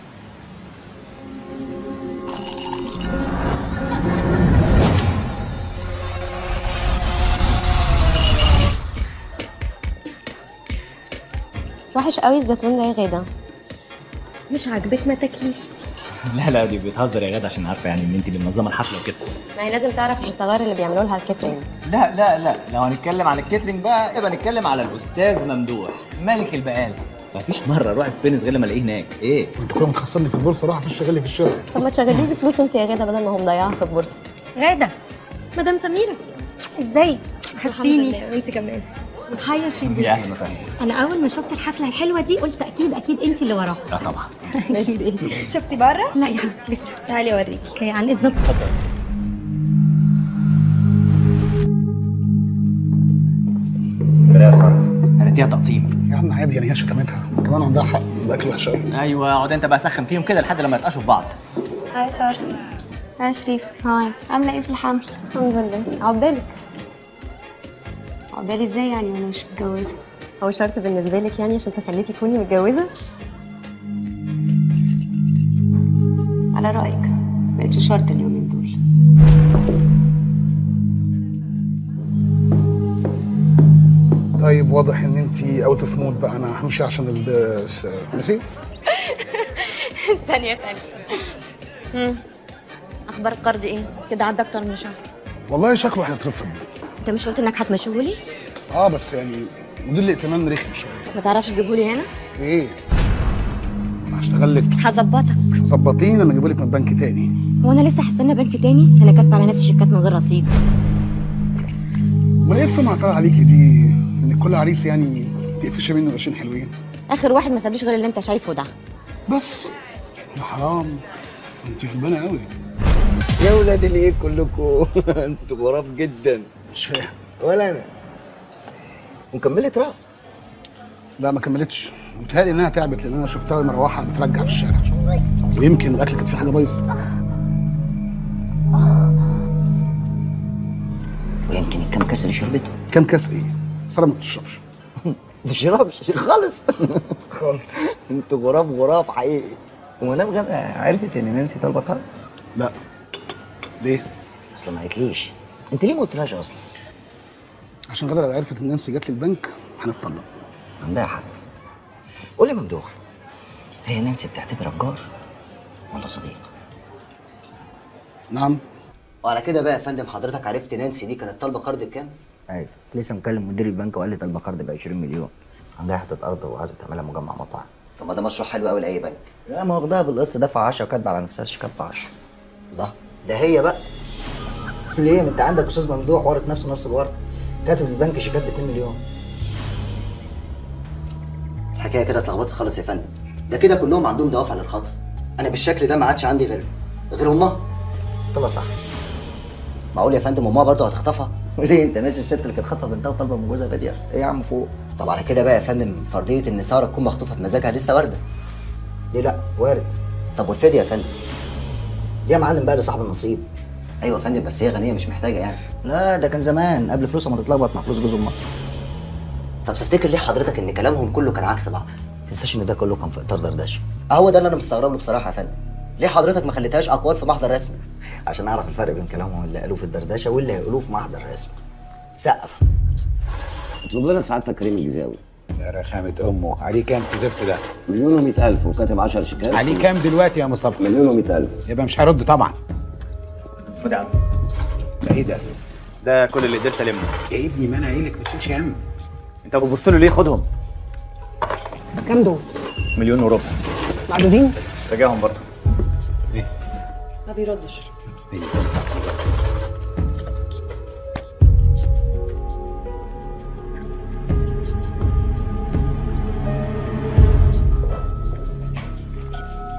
[SPEAKER 6] وحش قوي الزيتون ده يا غاده
[SPEAKER 15] مش عاجبك ما تاكليش
[SPEAKER 1] لا لا دي بتهزر يا غدا عشان عارفه يعني ان انت اللي منظمه الحفله وكده
[SPEAKER 6] ما هي لازم تعرف التغير اللي بيعملوا لها الكاترينج
[SPEAKER 1] لا لا لا لو هنتكلم عن الكيترينج بقى يبقى نتكلم على الاستاذ ممدوح ملك البقال مفيش مره اروح سبينس غير لما الاقيه هناك ايه
[SPEAKER 16] انت كده مخسرني في البورصه راح في الشغل في الشارع
[SPEAKER 6] طب ما تشغلي لي فلوس انت يا غاده بدل ما هو مضيعها في البورصه
[SPEAKER 15] غاده مدام سميره ازيك وحشتيني وانت كمان هاي يا شيرين
[SPEAKER 1] يا اهلا وسهلا
[SPEAKER 15] انا اول ما شفت الحفله الحلوه دي قلت اكيد اكيد انت اللي وراها
[SPEAKER 1] لا طبعا
[SPEAKER 15] اكيد شفتي بره لا يا حبيبتي لسه تعالي اوريك اوكي عن اذنك
[SPEAKER 1] يا ساره هاتيها تقطيم
[SPEAKER 16] يا عم عادي يعني هي شتمتها كمان عندها حق الاكل وحش قوي
[SPEAKER 1] ايوه اقعد انت بقى سخن فيهم كده لحد لما يتقاشوا في بعض
[SPEAKER 6] هاي ساره هاي شريف هاي عامله ايه في الحمل الحمد لله عقبالك عقبالي ازاي يعني وانا مش متجوزه هو شرط بالنسبه لك يعني عشان تخليكي تكوني متجوزه على رايك بقتش شرط اليومين دول
[SPEAKER 16] طيب واضح ان انت اوت اوف مود بقى انا همشي عشان البس ماشي
[SPEAKER 15] ثانيه ثانيه اخبار القرض ايه كده عدى اكتر من شهر
[SPEAKER 16] والله شكله هيترفض
[SPEAKER 15] انت مش قلت انك هتمشيهولي
[SPEAKER 16] اه بس يعني مدير الائتمان رخم شويه
[SPEAKER 15] ما تعرفش تجيبهولي هنا
[SPEAKER 16] ايه انا هشتغل لك
[SPEAKER 15] هظبطك
[SPEAKER 16] ظبطين انا اجيبه لك من بنك تاني
[SPEAKER 15] هو انا لسه هستنى بنك تاني انا كاتبه على نفسي شيكات من غير رصيد
[SPEAKER 16] امال ايه السمعه طالعه عليكي دي ان كل عريس يعني تقفش منه قرشين حلوين
[SPEAKER 15] اخر واحد ما سابليش غير اللي انت شايفه ده
[SPEAKER 16] بس يا حرام انت غلبانه قوي
[SPEAKER 10] يا ولاد الايه كلكم انتوا غراب جدا
[SPEAKER 16] مش فاهم
[SPEAKER 10] ولا انا وكملت راس
[SPEAKER 16] لا ما كملتش متهيألي انها تعبت لان انا شفتها مروحه بترجع في الشارع ويمكن الاكل كانت فيه حاجه بايظه
[SPEAKER 10] ويمكن الكام كاس اللي شربته
[SPEAKER 16] كام كاس ايه؟ ساره ما بتشربش
[SPEAKER 10] ما تشربش خالص خالص انتوا غراب غراب حقيقي ومدام غدا عرفت ان نانسي طالبه قرض؟
[SPEAKER 16] لا ليه؟
[SPEAKER 10] اصل ما قالتليش انت ليه ما قلتلهاش اصلا؟
[SPEAKER 16] عشان غدا لو عرفت ان نانسي جت لي البنك هنتطلق
[SPEAKER 10] عندها حق قول لي ممدوح هي نانسي بتعتبرك جار ولا صديق؟
[SPEAKER 16] نعم
[SPEAKER 10] وعلى كده بقى يا فندم حضرتك عرفت نانسي دي كانت طالبه قرض بكام؟ ايوه لسه مكلم مدير البنك وقال لي طالبه قرض ب 20 مليون عندها حته ارض وعايزه تعملها مجمع مطاعم طب ما ده مشروع حلو قوي لاي بنك لا ما واخدها بالقسط دفع 10 وكاتبه على نفسها شيكات ب 10 الله ده هي بقى ليه ما انت عندك استاذ ممدوح ورط نفسه نفس الورط كاتب البنك شيكات ب 2 مليون الحكايه كده اتلخبطت خالص يا فندم ده كده كلهم عندهم دوافع للخطف انا بالشكل ده ما عادش عندي غير غير امها طلع صح معقول يا فندم امها برضه هتخطفها ليه انت ناسي الست اللي كانت خاطفه بنتها وطالبه من جوزها بديع ايه يا عم فوق طب على كده بقى يا فندم فرضيه ان ساره تكون مخطوفه بمزاجها لسه وارده ليه لا وارد طب والفديه يا فندم دي يا معلم بقى لصاحب النصيب ايوه يا فندم بس هي غنيه مش محتاجه يعني لا ده كان زمان قبل فلوسها ما تتلخبط مع فلوس جوز امها طب تفتكر ليه حضرتك ان كلامهم كله كان عكس بعض ما تنساش ان ده كله كان في اطار دردشه هو ده اللي انا مستغرب له بصراحه يا فندم ليه حضرتك ما خليتهاش اقوال في محضر رسمي عشان اعرف الفرق بين كلامهم اللي قالوه في الدردشه واللي هيقولوه في محضر رسمي سقف
[SPEAKER 4] اطلب لنا سعادتك كريم الجزاوي
[SPEAKER 7] يا رخامة أمه عليه كام سيزفت ده؟
[SPEAKER 4] مليون و ألف وكاتب 10 شيكات
[SPEAKER 7] عليه كام دلوقتي يا مصطفى؟
[SPEAKER 4] مليون و ألف
[SPEAKER 7] يبقى مش هيرد طبعا
[SPEAKER 1] خد يا عم
[SPEAKER 7] ده ايه ده؟
[SPEAKER 1] ده كل اللي قدرت المه
[SPEAKER 7] يا ابني ما انا قايل لك ما تشيلش هم
[SPEAKER 1] انت بتبص له ليه خدهم
[SPEAKER 14] كام دول؟
[SPEAKER 1] مليون وربع
[SPEAKER 14] معدودين؟
[SPEAKER 1] راجعهم برضه
[SPEAKER 14] ما بيردش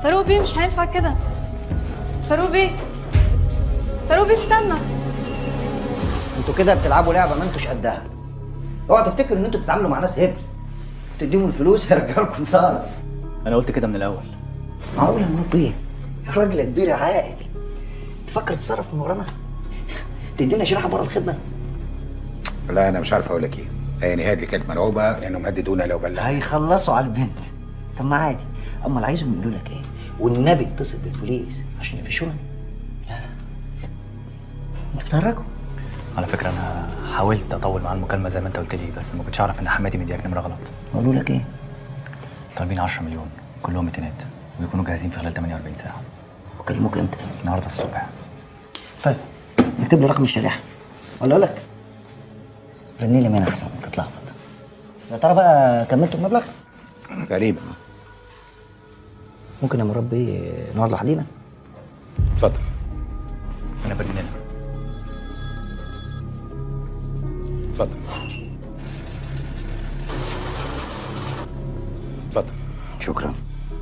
[SPEAKER 21] فاروق بيه مش هينفع كده فاروق بيه فاروق بيه استنى
[SPEAKER 10] انتوا كده بتلعبوا لعبه ما انتوش قدها اوعوا تفتكروا ان انتوا بتتعاملوا مع ناس هبل تديهم الفلوس هيرجعوا لكم ساره
[SPEAKER 1] انا قلت كده من الاول
[SPEAKER 10] معقول يا مربي ايه يا راجل يا كبير يا عاقل تفكر تتصرف من ورانا تدينا شريحه بره الخدمه
[SPEAKER 7] لا انا مش عارف اقول لك ايه هي نهاد اللي كانت مرعوبه لانهم هددونا لو بلغنا
[SPEAKER 10] هيخلصوا على البنت طب ما عادي امال عايزهم يقولوا لك ايه والنبي اتصل بالبوليس عشان يفشونا لا انتوا بتهرجوا
[SPEAKER 1] على فكره انا حاولت اطول مع المكالمه زي ما انت قلت لي بس ما كنتش اعرف ان حماتي مدياك نمره غلط
[SPEAKER 10] قالوا لك ايه
[SPEAKER 1] طالبين 10 مليون كلهم ميتينات ويكونوا جاهزين في خلال 48 ساعه
[SPEAKER 10] وكلموك امتى
[SPEAKER 1] النهارده الصبح
[SPEAKER 10] طيب اكتب لي رقم الشريحه ولا اقول لك رني لي منها احسن ما تتلخبط يا ترى بقى كملتوا المبلغ
[SPEAKER 7] تقريبا
[SPEAKER 10] ممكن يا مربي نقعد لوحدينا
[SPEAKER 7] اتفضل
[SPEAKER 1] انا برننا
[SPEAKER 7] اتفضل اتفضل
[SPEAKER 10] شكرا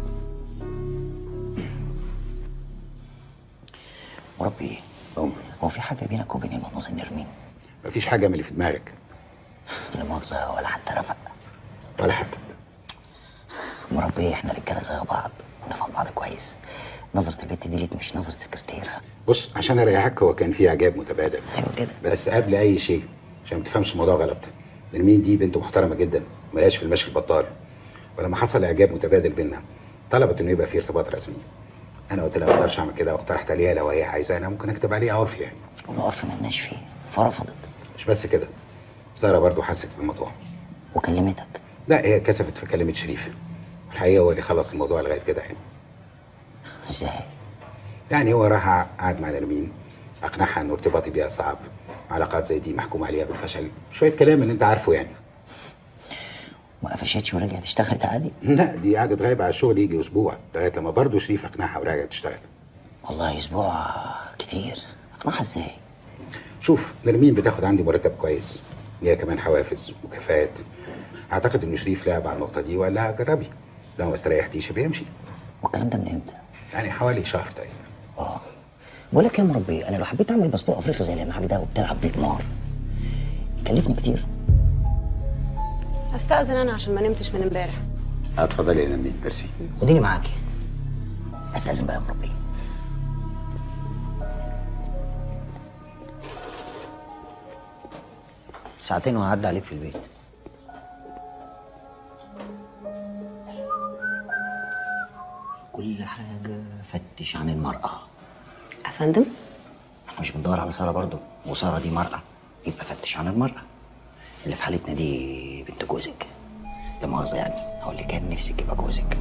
[SPEAKER 10] مربي هو في حاجه بينك وبين المنوز نرمين
[SPEAKER 7] مفيش حاجه من اللي في دماغك
[SPEAKER 10] لا مؤاخذه ولا حتى رفق
[SPEAKER 7] ولا حتى
[SPEAKER 10] مربي احنا رجاله زي بعض ونفهم بعض كويس نظرة البت دي ليك مش نظرة سكرتيرة
[SPEAKER 7] بص عشان اريحك هو كان في اعجاب متبادل
[SPEAKER 10] ايوه كده
[SPEAKER 7] بس قبل اي شيء عشان ما تفهمش الموضوع غلط نرمين دي بنت محترمه جدا ملهاش في المشي البطال ولما حصل اعجاب متبادل بيننا طلبت انه يبقى في ارتباط رسمي انا قلت لها ما اقدرش اعمل كده واقترحت عليها لو هي عايزاه انا ممكن اكتب عليها عرف يعني
[SPEAKER 10] والعرف ملناش فيه فرفضت
[SPEAKER 7] مش بس كده ساره برضو حست بالموضوع
[SPEAKER 10] وكلمتك
[SPEAKER 7] لا هي كسفت فكلمت شريف الحقيقه هو اللي خلص الموضوع لغايه كده يعني
[SPEAKER 10] ازاي
[SPEAKER 7] يعني هو راح قعد مع نرمين اقنعها ان ارتباطي بيها صعب علاقات زي دي محكوم عليها بالفشل شويه كلام اللي انت عارفه يعني
[SPEAKER 10] ما قفشتش ورجعت اشتغلت عادي
[SPEAKER 7] لا دي قعدت غايبه على الشغل يجي اسبوع لغايه لما برضه شريف اقنعها ورجعت تشتغل
[SPEAKER 10] والله اسبوع كتير اقنعها ازاي
[SPEAKER 7] شوف نرمين بتاخد عندي مرتب كويس ليها كمان حوافز مكافآت اعتقد ان شريف لعب على النقطه دي وقال لها جربي لو ما استريحتيش بيمشي
[SPEAKER 10] والكلام ده من امتى؟
[SPEAKER 7] يعني حوالي شهر تقريبا
[SPEAKER 10] اه بقول لك يا مربي انا لو حبيت اعمل باسبور افريقي زي اللي معاك ده وبتلعب بيه قمار يكلفني كتير
[SPEAKER 13] استاذن انا عشان ما نمتش من امبارح
[SPEAKER 7] اتفضلي يا نرمين ميرسي
[SPEAKER 10] خديني معاكي استاذن بقى يا مربي ساعتين وهعدي عليك في البيت كل حاجة فتش عن المرأة
[SPEAKER 13] افندم
[SPEAKER 10] احنا مش بندور على سارة برضو وسارة دي مرأة يبقى فتش عن المرأة اللي في حالتنا دي بنت جوزك لا مؤاخذة يعني أو اللي كان نفسك يبقى جوزك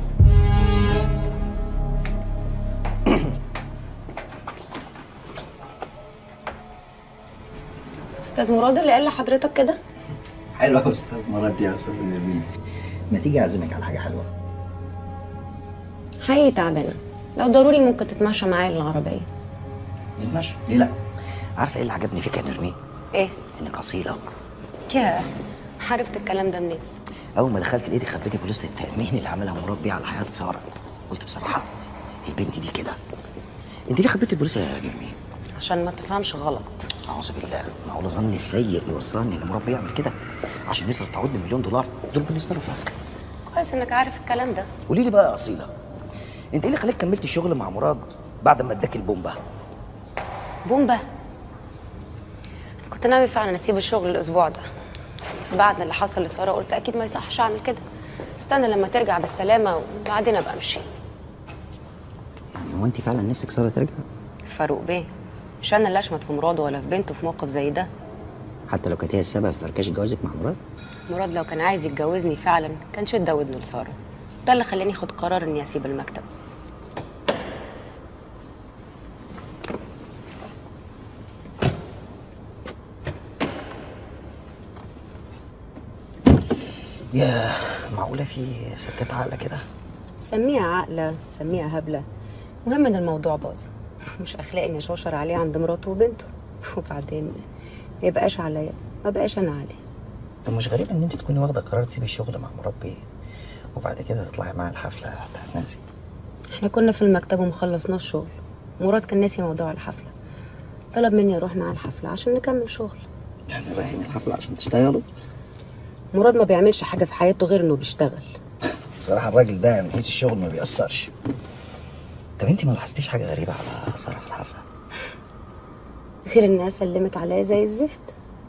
[SPEAKER 13] استاذ مراد اللي قال لحضرتك كده
[SPEAKER 10] حلوة يا أستاذ مراد يا أستاذ نرمين ما تيجي أعزمك على حاجة حلوة
[SPEAKER 13] حقيقي تعبانه لو ضروري ممكن تتمشى معايا للعربيه
[SPEAKER 10] نتمشى ليه لا عارفة إيه اللي عجبني فيك يا نرمين
[SPEAKER 13] ايه
[SPEAKER 10] إنك أصيلة
[SPEAKER 13] يا عرفت الكلام ده منين
[SPEAKER 10] أول ما دخلت لقيتك خبيتي بوليس التأمين اللي عملها مراد بيه على حياة سارة قلت بصراحة البنت دي كده أنت ليه خبيتي البوليس يا نرمين؟
[SPEAKER 13] عشان ما تفهمش غلط
[SPEAKER 10] أعوذ بالله معقول ظني السيء يوصلني إن مراد بيعمل كده عشان يصرف تعود بمليون دولار دول بالنسبة له فك
[SPEAKER 13] كويس انك عارف الكلام ده
[SPEAKER 10] قولي لي بقى يا أصيلة أنت إيه اللي خليك كملت الشغل مع مراد بعد ما اداك البومبة؟
[SPEAKER 13] بومبا كنت ناوي فعلا اسيب الشغل الاسبوع ده بس بعد اللي حصل لساره قلت اكيد ما يصحش اعمل كده استنى لما ترجع بالسلامه وبعدين ابقى امشي
[SPEAKER 10] يعني هو أنت فعلا نفسك سارة ترجع؟
[SPEAKER 13] فاروق بيه مش انا اللي اشمت في مراده ولا في بنته في موقف زي ده
[SPEAKER 10] حتى لو كانت هي السبب في فركشة جوازك مع مراد؟
[SPEAKER 13] مراد لو كان عايز يتجوزني فعلا كان شد ودنه لساره ده اللي خلاني اخد قرار اني اسيب المكتب
[SPEAKER 10] يا معقولة في ستات عاقلة كده؟
[SPEAKER 13] سميها عاقله سميها هبله المهم ان الموضوع باظ مش اخلاق اني اشوشر عليه عند مراته وبنته وبعدين ما يبقاش عليا ما بقاش انا عليه
[SPEAKER 10] طب مش غريب ان انت تكوني واخده قرار تسيبي الشغل مع مربي وبعد كده تطلعي معاه الحفله بتاعت نانسي
[SPEAKER 13] احنا كنا في المكتب وما خلصناش شغل مراد كان ناسي موضوع الحفله طلب مني اروح معاه الحفله عشان نكمل شغل
[SPEAKER 10] يعني رايحين الحفله عشان تشتغلوا
[SPEAKER 13] مراد ما بيعملش حاجه في حياته غير انه بيشتغل
[SPEAKER 10] بصراحه الراجل ده من حيث الشغل ما بيأثرش طب انت ما لاحظتيش حاجه غريبه على ساره في الحفله
[SPEAKER 13] غير انها سلمت عليا زي الزفت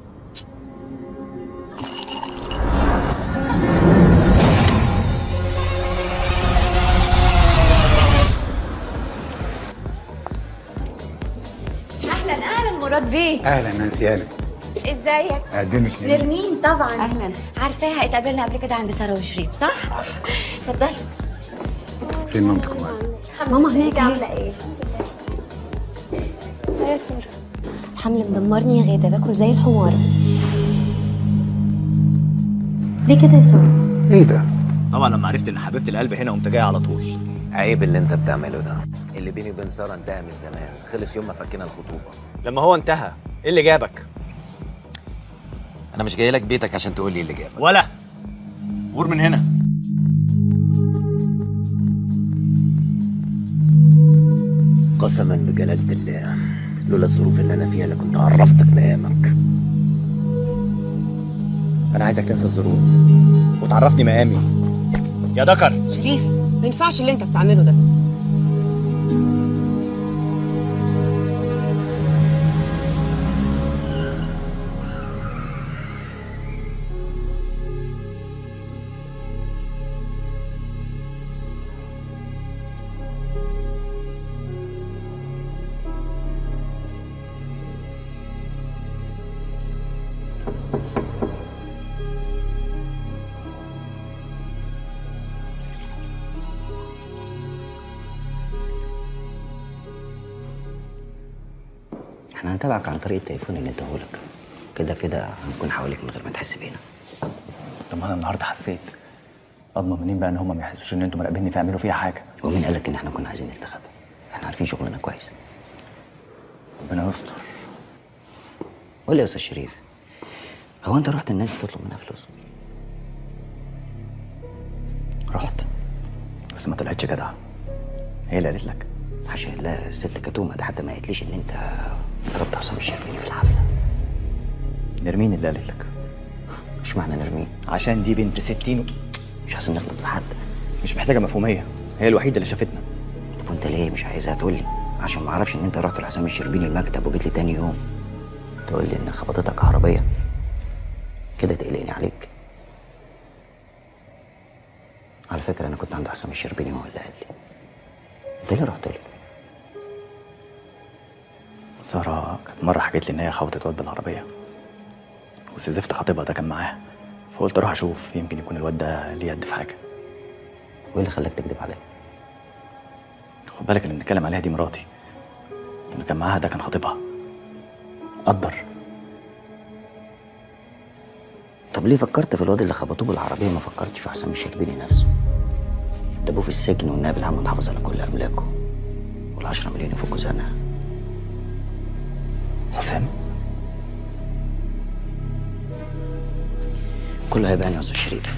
[SPEAKER 5] اهلا اهلا مراد بيه
[SPEAKER 7] اهلا نانسي اهلا
[SPEAKER 5] ازيك
[SPEAKER 7] اقدمك لمين؟
[SPEAKER 5] نرمين طبعا اهلا عارفاها اتقابلنا قبل كده عند ساره وشريف صح اتفضلي
[SPEAKER 7] فين مامتك وماما؟
[SPEAKER 15] ماما هناك عامله ايه يا ساره الحمل مدمرني يا غاده باكل زي الحمار ليه كده يا ساره
[SPEAKER 7] ايه ده؟
[SPEAKER 1] طبعا لما عرفت ان حبيبه القلب هنا قمت جاي على طول
[SPEAKER 8] عيب اللي انت بتعمله ده اللي بيني وبين ساره انتهى من زمان خلص يوم ما فكينا الخطوبه
[SPEAKER 1] لما هو انتهى ايه اللي جابك
[SPEAKER 8] انا مش جاي لك بيتك عشان تقول لي اللي جابك
[SPEAKER 1] ولا غور من هنا
[SPEAKER 8] قسما بجلالة الله لولا الظروف اللي انا فيها اللي كنت عرفتك مقامك
[SPEAKER 1] انا عايزك تنسى الظروف وتعرفني مقامي يا دكر
[SPEAKER 13] شريف ما ينفعش اللي انت بتعمله ده
[SPEAKER 10] احنا هنتابعك عن طريق التليفون اللي اداهولك كده كده هنكون حواليك من غير ما تحس بينا
[SPEAKER 1] طب ما انا النهارده حسيت اضمن منين بقى ان هم ما يحسوش ان انتوا مراقبيني فيعملوا فيها حاجه
[SPEAKER 10] ومين قالك ان احنا كنا عايزين نستخبى احنا عارفين شغلنا كويس
[SPEAKER 1] ربنا يستر
[SPEAKER 10] قول لي يا استاذ شريف هو انت رحت الناس تطلب منها فلوس
[SPEAKER 1] رحت بس ما طلعتش جدعه هي اللي قالت لك
[SPEAKER 10] حاشا لا الست كتومه ده حتى ما قالتليش ان انت ضربت حسام الشربيني في الحفله
[SPEAKER 1] نرمين اللي قالت لك
[SPEAKER 10] مش معنى نرمين
[SPEAKER 1] عشان دي بنت ستين و...
[SPEAKER 10] مش عايزين نغلط في حد
[SPEAKER 1] مش محتاجه مفهوميه هي الوحيده اللي شافتنا
[SPEAKER 10] طب وانت ليه مش عايزها تقول لي عشان ما اعرفش ان انت رحت لحسام الشربيني المكتب وجيت لي تاني يوم تقول لي ان خبطتك عربيه كده تقلقني عليك على فكره انا كنت عند حسام الشربيني وهو اللي قال لي انت ليه رحت له
[SPEAKER 1] ساره كانت مره حكيت لي ان هي خبطت واد بالعربيه وسزفت خطيبها ده كان معاها فقلت اروح اشوف يمكن يكون الواد ده ليه يد في حاجه
[SPEAKER 10] وايه اللي خلاك تكذب عليا
[SPEAKER 1] خد بالك اللي بنتكلم عليها دي مراتي اللي كان معاها ده كان خطيبها قدر
[SPEAKER 10] طب ليه فكرت في الواد اللي خبطوه بالعربيه ما فكرتش في حسام الشربيني نفسه ده ابوه في السجن والنائب العام متحافظ على كل املاكه والعشرة مليون يفكوا زنقه
[SPEAKER 1] حسام
[SPEAKER 10] كله هيبان يا استاذ شريف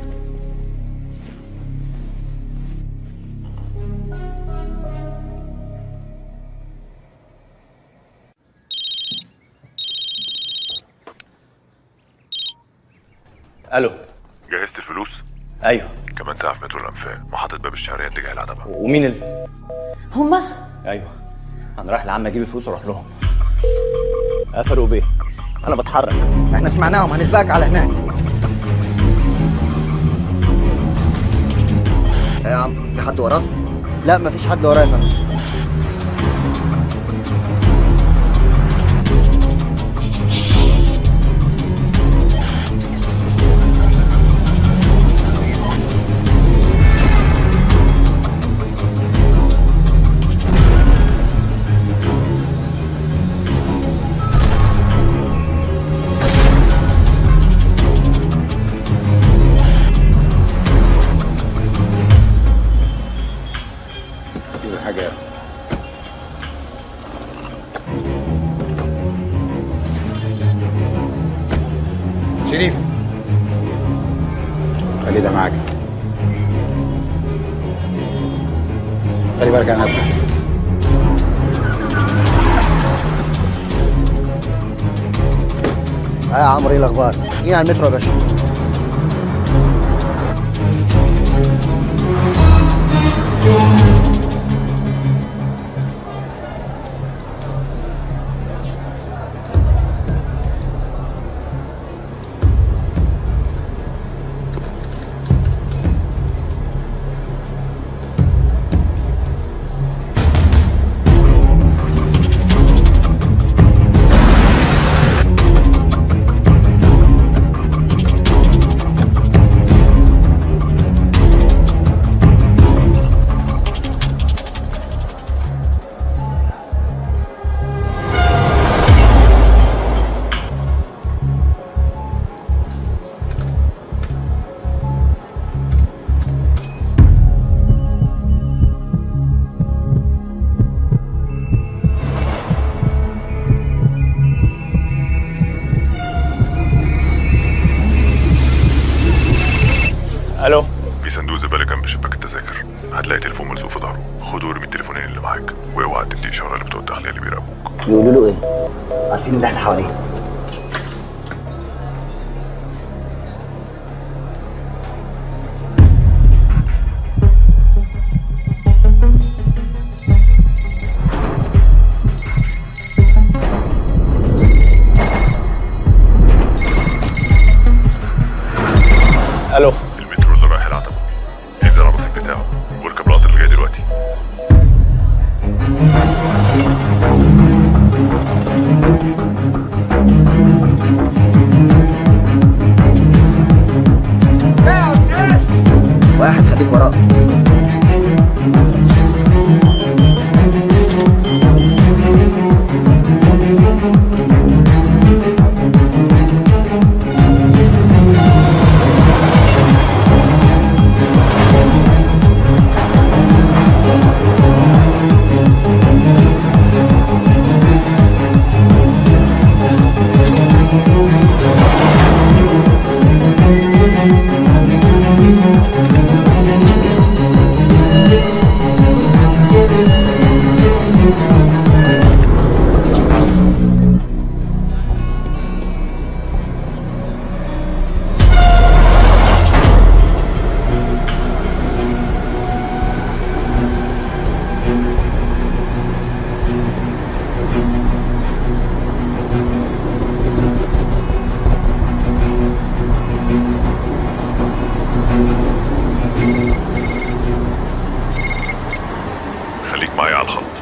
[SPEAKER 1] الو
[SPEAKER 19] جهزت الفلوس؟
[SPEAKER 1] ايوه
[SPEAKER 19] كمان ساعة في مترو الأنفاق محطة باب الشعرية اتجاه العتبة
[SPEAKER 1] ومين ال...
[SPEAKER 14] هما
[SPEAKER 1] ايوه انا رايح لعم اجيب الفلوس واروح لهم قفلوا بيه انا بتحرك
[SPEAKER 10] احنا سمعناهم هنسبقك على هناك ايه يا عم في حد وراك؟
[SPEAKER 3] لا مفيش حد ورايا يا فندم
[SPEAKER 7] اديله حاجة شريف خلي ده معاك خلي بالك على نفسك
[SPEAKER 10] اه يا عمرو ايه الاخبار؟
[SPEAKER 3] جينا على المترو يا باشا
[SPEAKER 11] الو
[SPEAKER 19] في صندوق زباله جنب شباك التذاكر هتلاقي تليفون ملزوق في ظهره خد وارمي التليفونين اللي معاك واوعى تدي اشاره اللي بتوع الداخليه اللي بيراقبوك
[SPEAKER 10] بيقولوا له ايه؟ عارفين ان احنا حواليه
[SPEAKER 11] الو
[SPEAKER 19] المترو اللي رايح العتبه انزل على الرصيف بتاعه واركب القطر اللي جاي دلوقتي
[SPEAKER 10] واحد خليك وراه
[SPEAKER 19] خليك معايا على الخط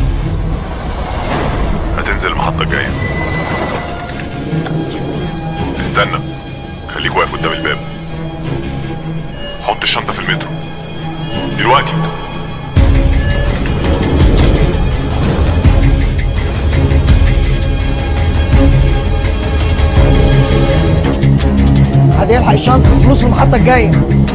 [SPEAKER 19] هتنزل المحطة الجاية استنى خليك واقف قدام الباب حط الشنطة في المترو دلوقتي
[SPEAKER 10] حد يلحق الشنطه الفلوس في المحطه الجايه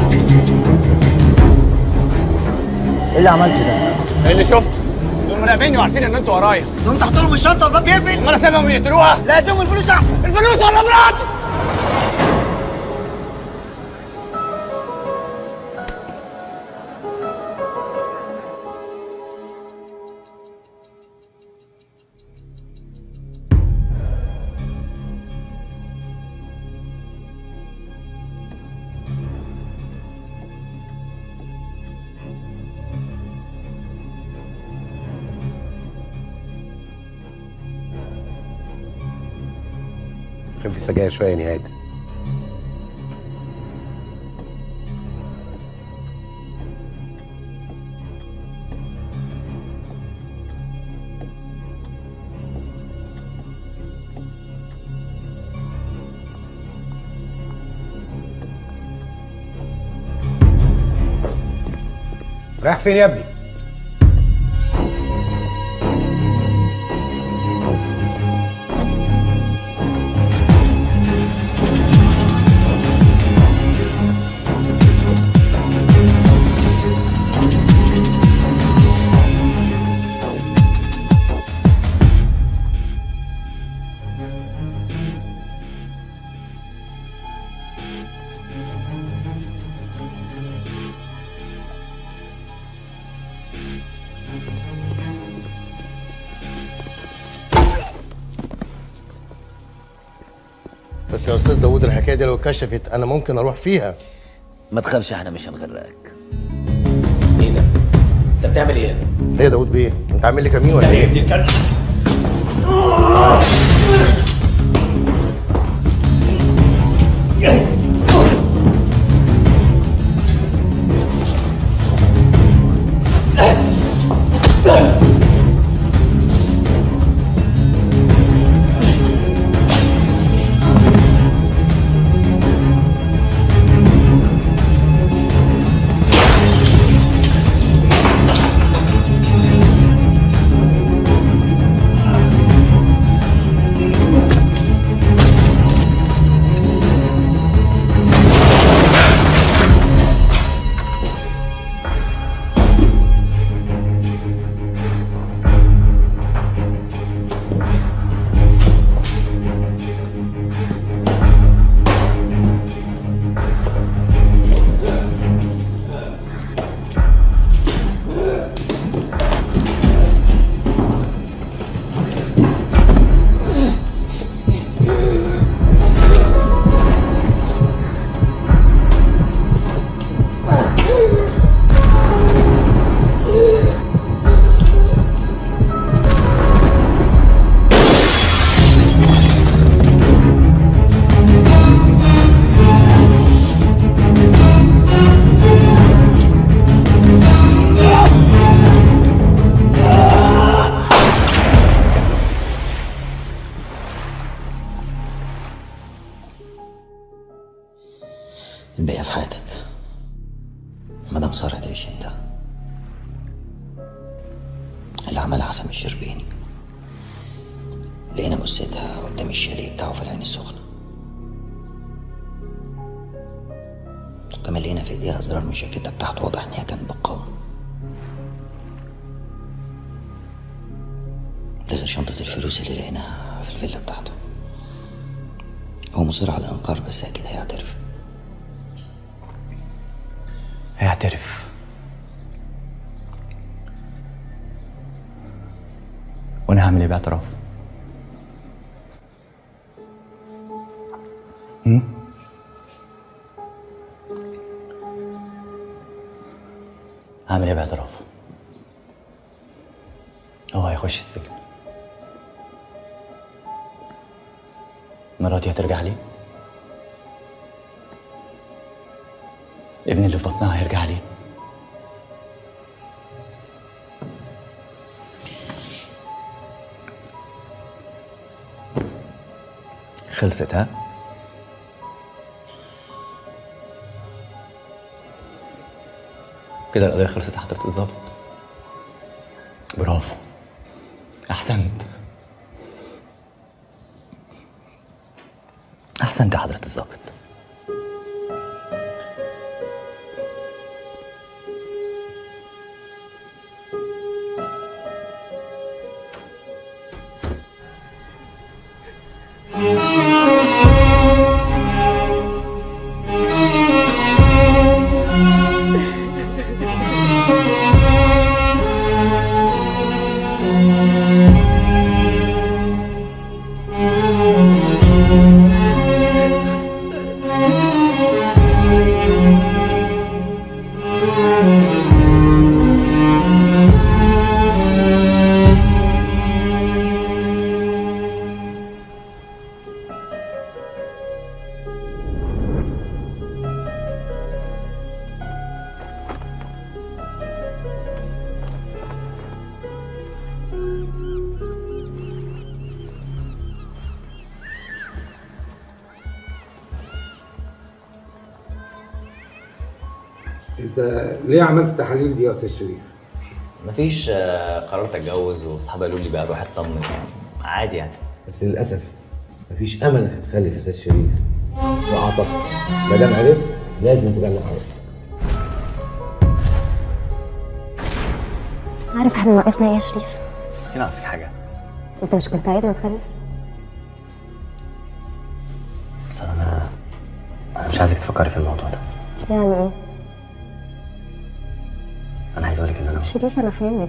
[SPEAKER 10] ايه اللي عملته ده؟
[SPEAKER 11] ايه اللي شفته دول مراقبيني وعارفين ان انتوا ورايا
[SPEAKER 10] دول تحط لهم الشنطه والباب بيقفل
[SPEAKER 11] امال انا سايبهم يقتلوها
[SPEAKER 10] لا اديهم الفلوس احسن
[SPEAKER 11] الفلوس ولا مراتي
[SPEAKER 7] خف السجاير شويه يا نهاد رايح فين يا ابني؟
[SPEAKER 12] بس يا استاذ داوود الحكايه دي لو اتكشفت انا ممكن اروح فيها
[SPEAKER 8] ما تخافش احنا مش هنغرقك ايه ده؟ انت بتعمل ايه؟
[SPEAKER 12] ليه يا داوود بيه انت عامل لي كمين ولا ايه
[SPEAKER 10] الباقي في حياتك مدام سارة تعيش انت اللي عملها حسن الشربيني لقينا جثتها قدام الشاليه بتاعه في العين السخنة وكمان لقينا في ايديها ازرار من الجاكيتة بتاعته واضح ان هي كانت بتقاوم ده غير شنطة الفلوس اللي لقيناها في الفيلا بتاعته هو مصر على الانكار بس اكيد هيعترف
[SPEAKER 1] هيعترف وانا هعمل ايه باعترافه هم؟ هعمل ايه باعترافه هو هيخش السجن مراتي هترجع لي ابني اللي في بطنها هيرجع لي خلصت ها كده القضية خلصت يا حضرة الظابط برافو أحسنت أحسنت يا حضرة الظابط
[SPEAKER 22] انت ليه عملت التحاليل دي يا استاذ شريف؟
[SPEAKER 1] مفيش آه، قررت اتجوز واصحابي قالوا لي بقى روح اطمن عادي يعني
[SPEAKER 22] بس للاسف مفيش امل انك هتخلف يا استاذ شريف واعتقد ما دام عرفت لازم تبلغ عروستك
[SPEAKER 6] عارف احنا ناقصنا ايه يا شريف
[SPEAKER 1] في ناقصك حاجه
[SPEAKER 6] انت مش كنت عايزنا نخلف
[SPEAKER 1] بس انا انا مش عايزك تفكري في الموضوع ده
[SPEAKER 6] يعني ايه
[SPEAKER 1] انا عايز اقول لك ان انا
[SPEAKER 6] شريف انا حامل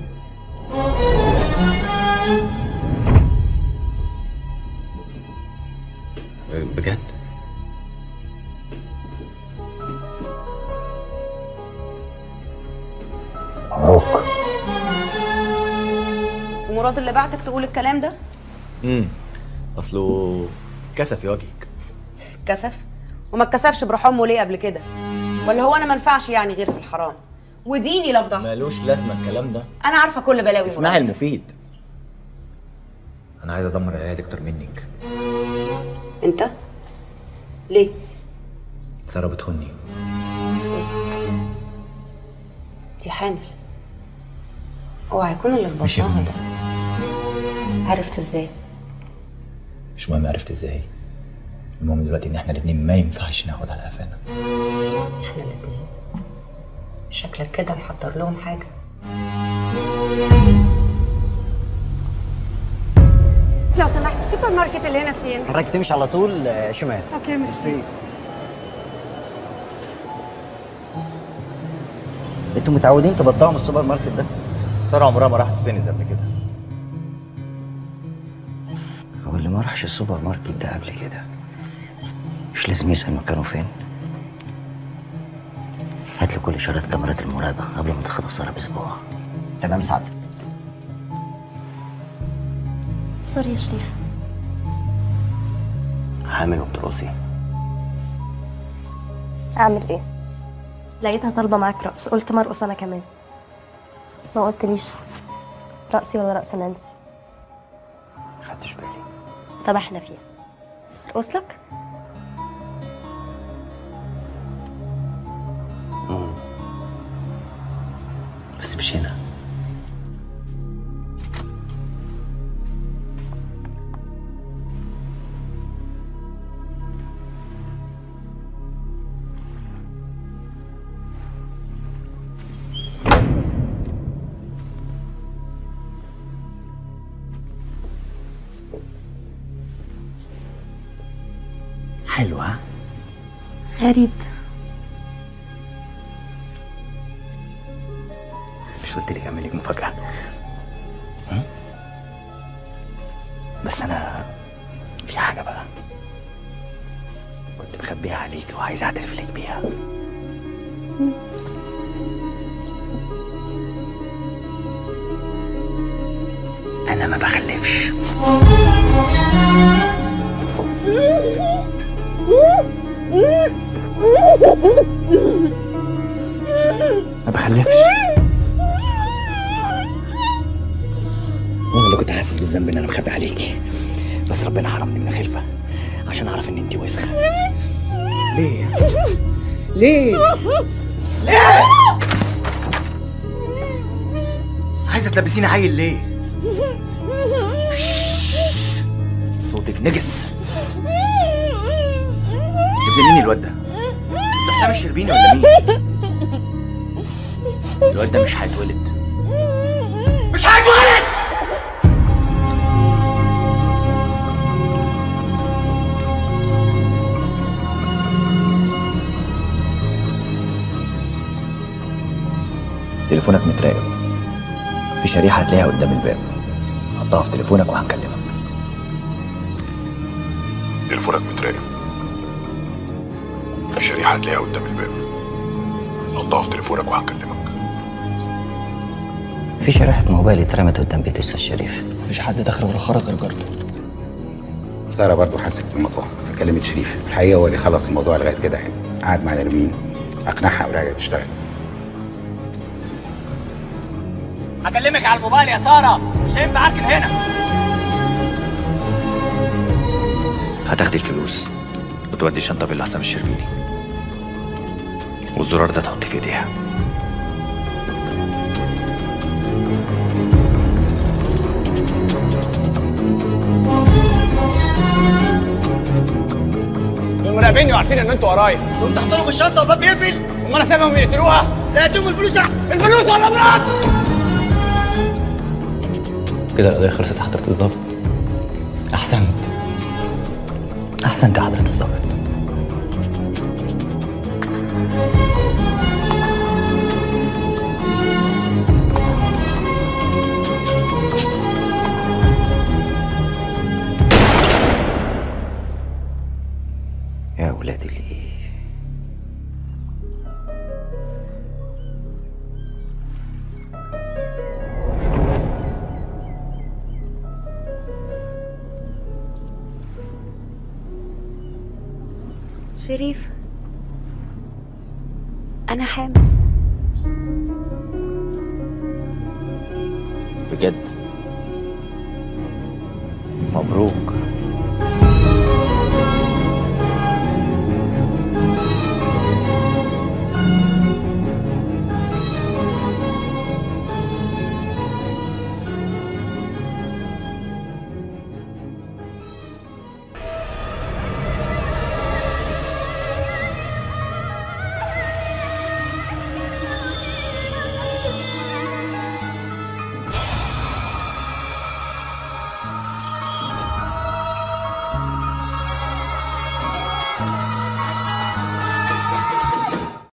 [SPEAKER 1] بجد
[SPEAKER 13] مراد اللي بعتك تقول الكلام ده
[SPEAKER 1] امم اصله كسف يواجهك
[SPEAKER 13] كسف وما اتكسفش بروح امه ليه قبل كده ولا هو انا ما ينفعش يعني غير في الحرام وديني لفظه
[SPEAKER 1] مالوش لازمه الكلام ده
[SPEAKER 13] انا عارفه كل بلاوي
[SPEAKER 1] اسمعي
[SPEAKER 13] مراد.
[SPEAKER 1] المفيد انا عايز ادمر العيادة اكتر منك
[SPEAKER 13] انت ليه
[SPEAKER 1] ساره بتخوني
[SPEAKER 13] دي حامل اوعى يكون اللي في
[SPEAKER 1] مش
[SPEAKER 13] بطنها
[SPEAKER 1] ابني
[SPEAKER 13] ده عرفت ازاي
[SPEAKER 1] مش مهم عرفت ازاي المهم دلوقتي ان احنا الاتنين ما ينفعش ناخد على قفانا
[SPEAKER 13] احنا الاتنين شكلك كده محضر لهم حاجه
[SPEAKER 9] لو سمحت السوبر ماركت اللي هنا فين؟
[SPEAKER 10] حضرتك تمشي على طول آه، شمال
[SPEAKER 9] اوكي ميرسي
[SPEAKER 10] انتوا متعودين تبطعوا من السوبر ماركت ده
[SPEAKER 1] ساره عمرها ما راحت سبينز قبل كده
[SPEAKER 10] هو اللي ما راحش السوبر ماركت ده قبل كده مش لازم يسأل مكانه فين هات لي كل اشارات كاميرات المراقبة قبل ما تخطف سارة بأسبوع تمام سعادتك
[SPEAKER 15] سوري يا شريف
[SPEAKER 10] حامل وبترقصي
[SPEAKER 15] اعمل ايه لقيتها طالبه معاك رقص قلت مرقص انا كمان ما قلتليش رقصي ولا رقص نانسي
[SPEAKER 10] خدتش بالي
[SPEAKER 15] طب احنا فيها ارقص لك
[SPEAKER 10] مم. بس مش هنا حلوة
[SPEAKER 15] غريب
[SPEAKER 1] مش قلت لك اعمل لك مفاجاه هم؟ بس انا في حاجه بقى كنت مخبيها عليك وعايز اعترف لك بيها انا ما بخلفش ما بخلفش وانا اللي كنت حاسس بالذنب ان انا مخبي عليكي بس ربنا حرمني من الخلفه عشان اعرف ان انت وسخه ليه ليه ليه عايزه تلبسيني عيل ليه صوتك نجس ابن مين الواد ده ده حسام الشربيني ولا مين الواد ده مش هيتولد مش هيتولد تليفونك متراقب في شريحة هتلاقيها قدام الباب حطها في تليفونك وهنكلمك
[SPEAKER 19] تليفونك متراقب في شريحة هتلاقيها قدام الباب حطها في تليفونك وهكلمك
[SPEAKER 10] في شريحة موبايل اترمت قدام بيت أستاذ شريف
[SPEAKER 1] مفيش حد دخل ولا خرج غير جارته
[SPEAKER 7] ساره برضو حست بالموضوع فكلمت شريف الحقيقه هو اللي خلص الموضوع لغايه كده يعني قعد مع نرمين اقنعها ورجعت تشتغل
[SPEAKER 1] هكلمك على الموبايل يا سارة مش هينفع اركن هنا هتاخدي الفلوس وتودي الشنطة بالله حسام الشربيني والزرار ده تحطيه في ايديها
[SPEAKER 11] دول مراقبيني وعارفين ان انتوا ورايا
[SPEAKER 2] دول تحضروا بالشنطه والباب بيقفل
[SPEAKER 11] امال انا سايبهم يقتلوها
[SPEAKER 2] لا اديهم الفلوس احسن
[SPEAKER 11] الفلوس ولا مرات
[SPEAKER 1] كده القضية خلصت يا حضرة الظابط أحسنت أحسنت يا حضرة الظابط
[SPEAKER 10] يا ولاد الايه
[SPEAKER 6] شريف انا حامل
[SPEAKER 1] بجد مبروك